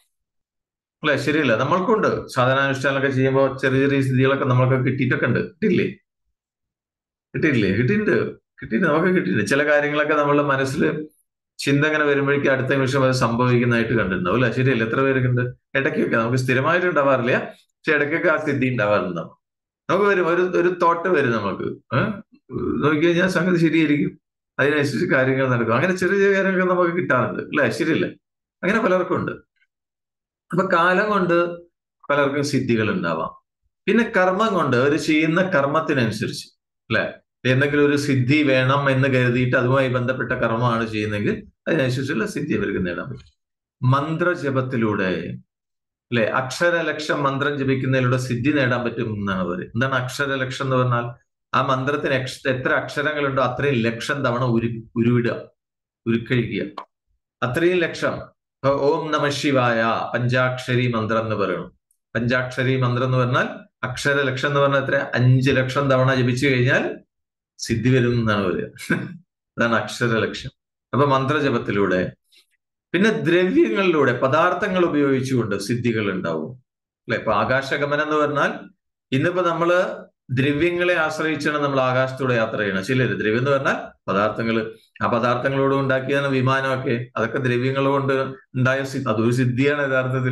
[SPEAKER 1] അല്ലെ ശരിയല്ല നമ്മൾക്കുണ്ട് സാധനാനുഷ്ഠാനമൊക്കെ ചെയ്യുമ്പോൾ ചെറിയ ചെറിയ സ്ഥിതികളൊക്കെ നമ്മൾക്ക് കിട്ടിയിട്ടൊക്കെ ഉണ്ട് കിട്ടിയില്ലേ കിട്ടിയില്ലേ കിട്ടിയിട്ടുണ്ട് കിട്ടിയിട്ടുണ്ട് നമുക്ക് കിട്ടിയിട്ടുണ്ട് ചില കാര്യങ്ങളൊക്കെ നമ്മളുടെ മനസ്സിൽ ചിന്ത അങ്ങനെ വരുമ്പോഴേക്കും അടുത്ത നിമിഷം അത് സംഭവിക്കുന്നതായിട്ട് കണ്ടിട്ടുണ്ടാവും അല്ലെ ശരിയല്ല എത്ര പേരൊക്കെ ഇടയ്ക്കൊക്കെ നമുക്ക് സ്ഥിരമായിട്ട് ഉണ്ടാവാറില്ല പക്ഷെ ഇടയ്ക്കൊക്കെ ആ സ്ഥിതി ഉണ്ടാവാറുണ്ടാവും നമുക്ക് വരും ഒരു ഒരു തോട്ട് വരും നമുക്ക് നോക്കി കഴിഞ്ഞാൽ സംഗതി ശരിയായിരിക്കും അതിനനുസരിച്ച് കാര്യങ്ങൾ നടക്കും അങ്ങനെ ചെറിയ ചെറിയ കാര്യങ്ങളൊക്കെ നമുക്ക് കിട്ടാറുണ്ട് അല്ലെ ശരിയല്ലേ അങ്ങനെ പലർക്കും ഉണ്ട് അപ്പൊ കാലം കൊണ്ട് പലർക്കും സിദ്ധികൾ ഉണ്ടാവാം പിന്നെ കർമ്മം കൊണ്ട് ഒരു ചെയ്യുന്ന കർമ്മത്തിനനുസരിച്ച് അല്ലെ എന്തെങ്കിലും ഒരു സിദ്ധി വേണം എന്ന് കരുതിയിട്ട് അതുമായി ബന്ധപ്പെട്ട കർമ്മമാണ് ചെയ്യുന്നതെങ്കിൽ അതിനനുസരിച്ചുള്ള സിദ്ധി അവർക്ക് നേടാൻ പറ്റും മന്ത്രജപത്തിലൂടെ അല്ലെ അക്ഷരലക്ഷം മന്ത്രം ജപിക്കുന്നതിലൂടെ സിദ്ധി നേടാൻ പറ്റും എന്നാണ് പറയുന്നത് എന്താണ് അക്ഷരലക്ഷം എന്ന് പറഞ്ഞാൽ ആ മന്ത്രത്തിന് എത്ര അക്ഷരങ്ങളുണ്ടോ അത്രയും ലക്ഷം തവണ ഉരു ഉരുവിടുക ഉരുക്കഴിക്കുക അത്രയും ലക്ഷം ഓം നമ ശിവായ പഞ്ചാക്ഷരി മന്ത്രം എന്ന് പറയണം പഞ്ചാക്ഷരി മന്ത്രം എന്ന് പറഞ്ഞാൽ അക്ഷര ലക്ഷം എന്ന് പറഞ്ഞാൽ എത്ര അഞ്ച് ലക്ഷം തവണ ജപിച്ചു കഴിഞ്ഞാൽ സിദ്ധി വരും എന്നാണ് പറയുക അതാണ് അക്ഷര ലക്ഷ്യം അപ്പൊ മന്ത്രജപത്തിലൂടെ പിന്നെ ദ്രവ്യങ്ങളിലൂടെ പദാർത്ഥങ്ങൾ ഉപയോഗിച്ചുകൊണ്ട് സിദ്ധികൾ ഉണ്ടാവും അല്ലെ ഇപ്പൊ ആകാശഗമനം എന്ന് പറഞ്ഞാൽ ഇന്നിപ്പോ നമ്മള് ദ്രവ്യങ്ങളെ ആശ്രയിച്ചാണ് നമ്മൾ ആകാശത്തൂടെ യാത്ര ചെയ്യണം ശരിയല്ലേ ദ്രവ്യം എന്ന് പറഞ്ഞാൽ പദാർത്ഥങ്ങൾ ആ പദാർത്ഥങ്ങളോട് ഉണ്ടാക്കിയതാണ് വിമാനമൊക്കെ അതൊക്കെ ദ്രവ്യങ്ങൾ കൊണ്ട് ഉണ്ടായ അതൊരു സിദ്ധിയാണ് യഥാർത്ഥത്തിൽ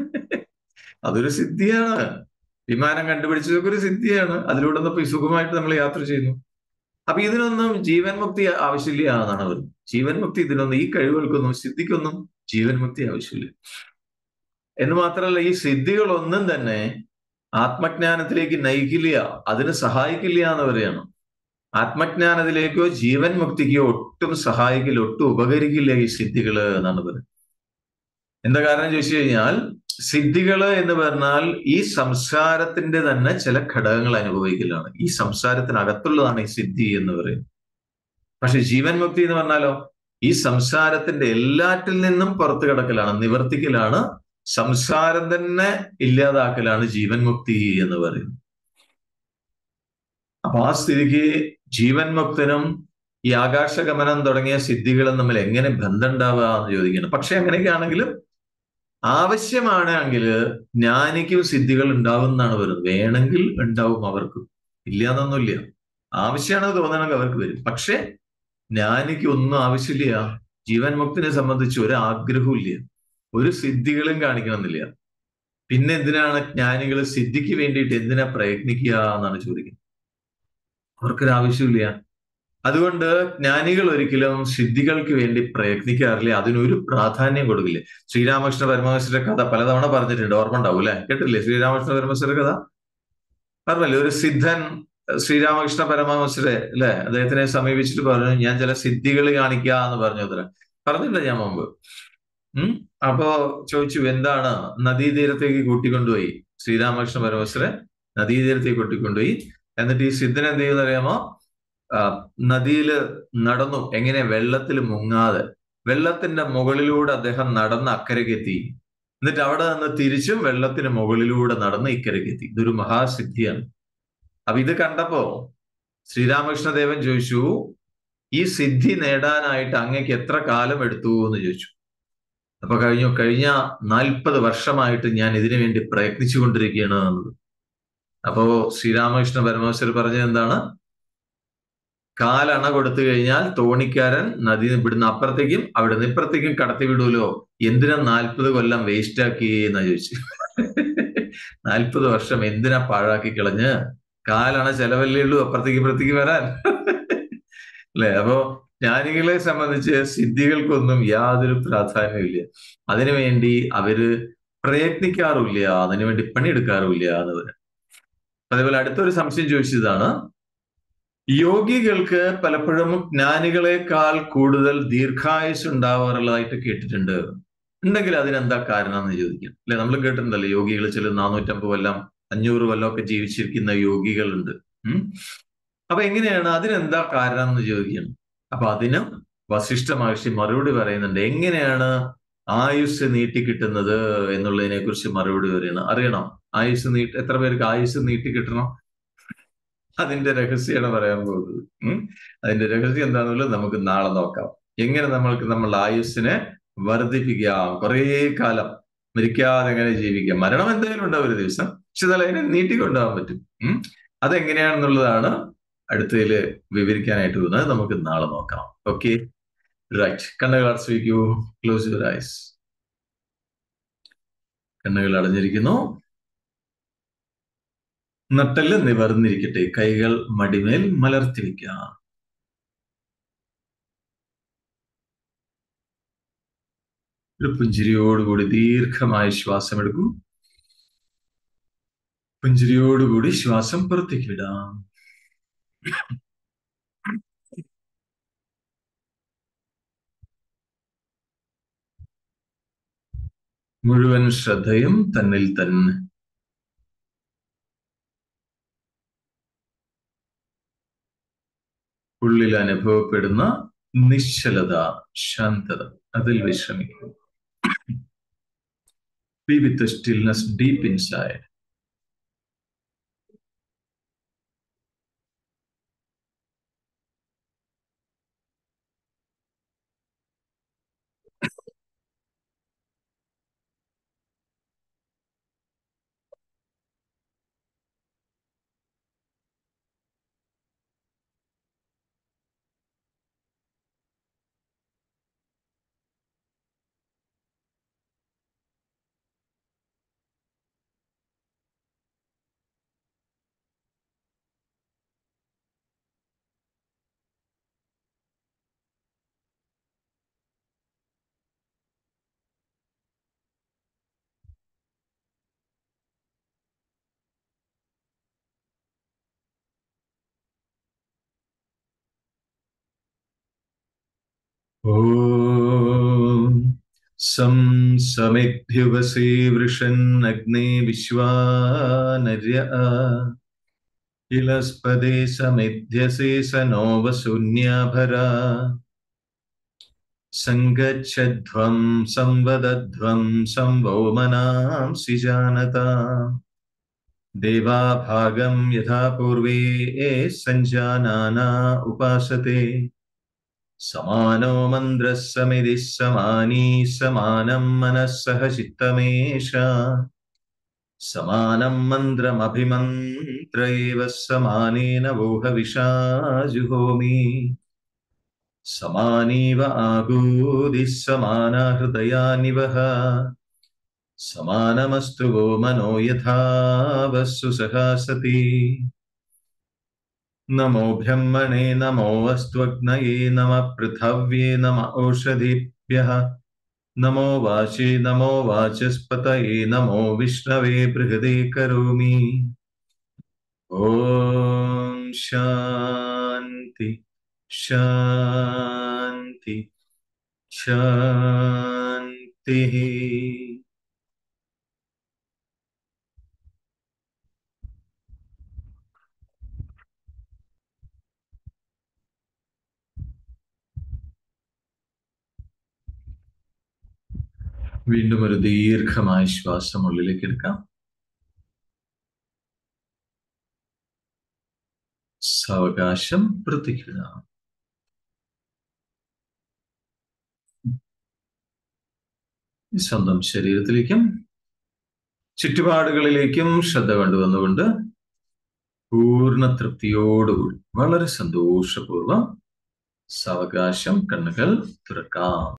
[SPEAKER 1] അതൊരു സിദ്ധിയാണ് വിമാനം കണ്ടുപിടിച്ചതൊക്കെ ഒരു സിദ്ധിയാണ് അതിലൂടെ ഇപ്പൊ സുഖമായിട്ട് നമ്മൾ യാത്ര ചെയ്യുന്നു അപ്പൊ ഇതിനൊന്നും ജീവൻ മുക്തി ആവശ്യമില്ല എന്നാണ് പറയുന്നത് ജീവൻ മുക്തി ഇതിനൊന്നും ഈ കഴിവുകൾക്കൊന്നും സിദ്ധിക്കൊന്നും ജീവൻ മുക്തി ആവശ്യമില്ല എന്ന് മാത്രമല്ല ഈ സിദ്ധികളൊന്നും തന്നെ ആത്മജ്ഞാനത്തിലേക്ക് നയിക്കില്ല അതിന് സഹായിക്കില്ല എന്ന് പറയാണ് ആത്മജ്ഞാനത്തിലേക്കോ ജീവൻ മുക്തിക്കോ ഒട്ടും സഹായിക്കില്ല ഒട്ടും ഉപകരിക്കില്ല ഈ സിദ്ധികള് എന്നാണ് പറയുന്നത് എന്താ കാരണം ചോദിച്ചു കഴിഞ്ഞാൽ സിദ്ധികള് എന്ന് പറഞ്ഞാൽ ഈ സംസാരത്തിന്റെ തന്നെ ചില ഘടകങ്ങൾ അനുഭവിക്കലാണ് ഈ സംസാരത്തിനകത്തുള്ളതാണ് ഈ സിദ്ധി എന്ന് പറയുന്നത് പക്ഷെ ജീവൻ മുക്തി എന്ന് പറഞ്ഞാലോ ഈ സംസാരത്തിന്റെ എല്ലാറ്റിൽ നിന്നും പുറത്തു കിടക്കലാണ് നിവർത്തിക്കലാണ് സംസാരം തന്നെ ഇല്ലാതാക്കലാണ് ജീവൻ മുക്തി എന്ന് പറയുന്നത് അപ്പൊ ആ സ്ഥിതിക്ക് ജീവൻ മുക്തനും ഈ ആകാശഗമനം തുടങ്ങിയ സിദ്ധികളും തമ്മിൽ എങ്ങനെ ബന്ധം ഉണ്ടാവുക എന്ന് ചോദിക്കണം പക്ഷെ അങ്ങനെയൊക്കെ ആണെങ്കിലും ആവശ്യമാണെങ്കിൽ ജ്ഞാനിക്കും സിദ്ധികൾ ഉണ്ടാവും എന്നാണ് പറയുന്നത് വേണമെങ്കിൽ ഉണ്ടാവും അവർക്ക് ഇല്ല എന്നൊന്നുമില്ല ആവശ്യമാണെന്ന് തോന്നണമെങ്കിൽ അവർക്ക് വരും പക്ഷെ ജ്ഞാനിക്ക് ഒന്നും ആവശ്യമില്ല ജീവൻ മുക്തിനെ സംബന്ധിച്ച് ഒരു ആഗ്രഹവും ഇല്ല ഒരു സിദ്ധികളും കാണിക്കണമെന്നില്ല പിന്നെ എന്തിനാണ് ജ്ഞാനികൾ സിദ്ധിക്ക് വേണ്ടിയിട്ട് എന്തിനാ പ്രയത്നിക്കുക എന്നാണ് ചോദിക്കുന്നത് അവർക്കൊരു ആവശ്യമില്ല അതുകൊണ്ട് ജ്ഞാനികൾ ഒരിക്കലും സിദ്ധികൾക്ക് വേണ്ടി പ്രയത്നിക്കാറില്ല അതിനൊരു പ്രാധാന്യം കൊടുക്കില്ല ശ്രീരാമകൃഷ്ണ പരമഹംസരുടെ കഥ പലതവണ പറഞ്ഞിട്ടുണ്ട് ഓർമ്മ ഉണ്ടാവും അല്ലെ കേട്ടില്ലേ ശ്രീരാമകൃഷ്ണ പരമഹംസരുടെ കഥ പറഞ്ഞല്ലേ ഒരു സിദ്ധൻ ശ്രീരാമകൃഷ്ണ പരമഹംസരെ അല്ലെ അദ്ദേഹത്തിനെ സമീപിച്ചിട്ട് പറഞ്ഞു ഞാൻ ചില സിദ്ധികൾ കാണിക്കുക എന്ന് പറഞ്ഞു അത്ര പറഞ്ഞില്ല ഞാൻ മുമ്പ് ഉം അപ്പോ ചോദിച്ചു എന്താണ് നദീതീരത്തേക്ക് കൂട്ടിക്കൊണ്ടുപോയി ശ്രീരാമകൃഷ്ണ പരമഹംസരെ നദീതീരത്തേക്ക് കൂട്ടിക്കൊണ്ടുപോയി എന്നിട്ട് ഈ സിദ്ധൻ എന്ത് ചെയ്യുന്ന അറിയാമോ നദിയിൽ നടന്നു എങ്ങനെ വെള്ളത്തിൽ മുങ്ങാതെ വെള്ളത്തിന്റെ മുകളിലൂടെ അദ്ദേഹം നടന്ന് അക്കരയ്ക്ക് എത്തി എന്നിട്ട് അവിടെ നിന്ന് തിരിച്ചും വെള്ളത്തിന് മുകളിലൂടെ നടന്ന് ഇക്കരയ്ക്ക് എത്തി ഇതൊരു മഹാസിദ്ധിയാണ് അപ്പൊ ഇത് കണ്ടപ്പോ ശ്രീരാമകൃഷ്ണദേവൻ ചോദിച്ചു ഈ സിദ്ധി നേടാനായിട്ട് അങ്ങക്ക് എത്ര കാലം എടുത്തു എന്ന് ചോദിച്ചു അപ്പൊ കഴിഞ്ഞു കഴിഞ്ഞ നാൽപ്പത് വർഷമായിട്ട് ഞാൻ ഇതിനു വേണ്ടി പ്രയത്നിച്ചു കൊണ്ടിരിക്കുകയാണ് എന്നത് അപ്പോ ശ്രീരാമകൃഷ്ണ പരമേശ്വർ പറഞ്ഞത് എന്താണ് കാലണ കൊടുത്തു കഴിഞ്ഞാൽ തോണിക്കാരൻ നദി ഇവിടുന്ന് അപ്പുറത്തേക്കും അവിടുന്ന് ഇപ്പുറത്തേക്കും കടത്തി വിടൂലോ എന്തിനാ നാൽപ്പത് കൊല്ലം വേസ്റ്റ് ആക്കി എന്നാ ചോദിച്ചു നാൽപ്പത് വർഷം എന്തിനാ പാഴാക്കി കളഞ്ഞ് കാലണ ചെലവല്ലേ ഉള്ളൂ അപ്പുറത്തേക്ക് ഇപ്പുറത്തേക്ക് വരാൻ അല്ലെ അപ്പോ ജ്ഞാനികളെ സംബന്ധിച്ച് സിദ്ധികൾക്കൊന്നും യാതൊരു പ്രാധാന്യമില്ല അതിനുവേണ്ടി അവര് പ്രയത്നിക്കാറില്ല അതിനുവേണ്ടി പണിയെടുക്കാറുമില്ല എന്ന് പറയാം അതേപോലെ അടുത്തൊരു സംശയം ചോദിച്ചതാണ് യോഗികൾക്ക് പലപ്പോഴും ജ്ഞാനികളെക്കാൾ കൂടുതൽ ദീർഘായുസ് ഉണ്ടാവാറുള്ളതായിട്ട് കേട്ടിട്ടുണ്ട് ഉണ്ടെങ്കിൽ അതിനെന്താ കാരണം എന്ന് ചോദിക്കാം അല്ലെ നമ്മൾ കേട്ടിട്ടുണ്ടല്ലോ യോഗികൾ ചില നാനൂറ്റമ്പത് കൊല്ലം അഞ്ഞൂറ് കൊല്ലം ഒക്കെ ജീവിച്ചിരിക്കുന്ന യോഗികളുണ്ട് ഉം അപ്പൊ എങ്ങനെയാണ് അതിനെന്താ കാരണം എന്ന് ചോദിക്കണം അപ്പൊ അതിന് വസിഷ്ഠ മഹർഷി മറുപടി പറയുന്നുണ്ട് എങ്ങനെയാണ് ആയുസ് നീട്ടിക്കിട്ടുന്നത് എന്നുള്ളതിനെ കുറിച്ച് മറുപടി പറയണം അറിയണം ആയുസ് നീട്ടി എത്ര പേർക്ക് ആയുസ് നീട്ടിക്കിട്ടണം അതിന്റെ രഹസ്യമാണ് പറയാൻ പോകുന്നത് ഉം അതിന്റെ രഹസ്യം എന്താണെന്നുള്ളത് നമുക്ക് നാളെ നോക്കാം എങ്ങനെ നമ്മൾക്ക് നമ്മളുടെ ആയുസ്സിനെ വർദ്ധിപ്പിക്കാം കുറേ കാലം മരിക്കാതെ എങ്ങനെ ജീവിക്കാം മരണം എന്തായാലും ഉണ്ടാവും ഒരു ദിവസം പക്ഷെ എന്നാൽ അതിനെ നീട്ടിക്കൊണ്ടുപോകാൻ പറ്റും ഉം അതെങ്ങനെയാണെന്നുള്ളതാണ് അടുത്തതില് വിവരിക്കാനായിട്ട് പോകുന്നത് നമുക്ക് നാളെ നോക്കാം ഓക്കെ റൈറ്റ് കണ്ണുകൾ അടച്ചു ക്ലോസ് യുവർ ഐസ് കണ്ണുകൾ അടഞ്ഞിരിക്കുന്നു നട്ടല് നിവർന്നിരിക്കട്ടെ കൈകൾ മടിമേൽ മലർത്തി വയ്ക്കാം ഒരു പുഞ്ചിരിയോടുകൂടി ദീർഘമായ ശ്വാസം എടുക്കും പുഞ്ചിരിയോടുകൂടി ശ്വാസം പുറത്തേക്ക് വിടാം മുഴുവൻ ശ്രദ്ധയും തന്നിൽ തന്നെ ഉള്ളിൽ അനുഭവപ്പെടുന്ന നിശ്ചലത ശാന്തത അതിൽ വിശ്രമിക്കും Be with the stillness deep inside. ॐ सं समिद्भ्युवसे वृषन्नग्ने विश्वानर्य इलस्पदे समिध्यसे स नो वसून्याभरा सङ्गच्छध्वं संवदध्वं संवो मनांसि जानता देवाभागं यथा पूर्वे सञ्जानाना उपासते समानो मन्द्रः समिदिः समानी समानं मनः सह चित्तमेष समानं मन्द्रमभिमन्त्र एव समानेन वोहविषा जुहोमि സമാനീവ ആകൂതിഃ സമാനാ ഹൃദയാനിവഹ സമാനമസ്തു വോ മനോ യഥാ വസ്സു സഹാസതി നമോ ബ്രഹ്മണേ നമോ അസ്ത്വഗ്നയേ നമ പൃഥവ്യേ നമ ഓഷധിഭ്യഃ നമോ വാചേ നമോ വാചസ്പതയേ നമോ വിഷ്ണവേ ബൃഹദേ കരോമി ഓം ശാന്തി ശാന്തി ശാന്തി വീണ്ടും ഒരു ദീർഘമായ ശ്വാസം ഉള്ളിലേക്ക് എടുക്കാം സാവകാശം വൃത്തിക്കുക സ്വന്തം ശരീരത്തിലേക്കും ചുറ്റുപാടുകളിലേക്കും ശ്രദ്ധ കൊണ്ടുവന്നുകൊണ്ട് പൂർണ്ണ തൃപ്തിയോടുകൂടി വളരെ സന്തോഷപൂർവം സാവകാശം കണ്ണുകൾ തുറക്കാം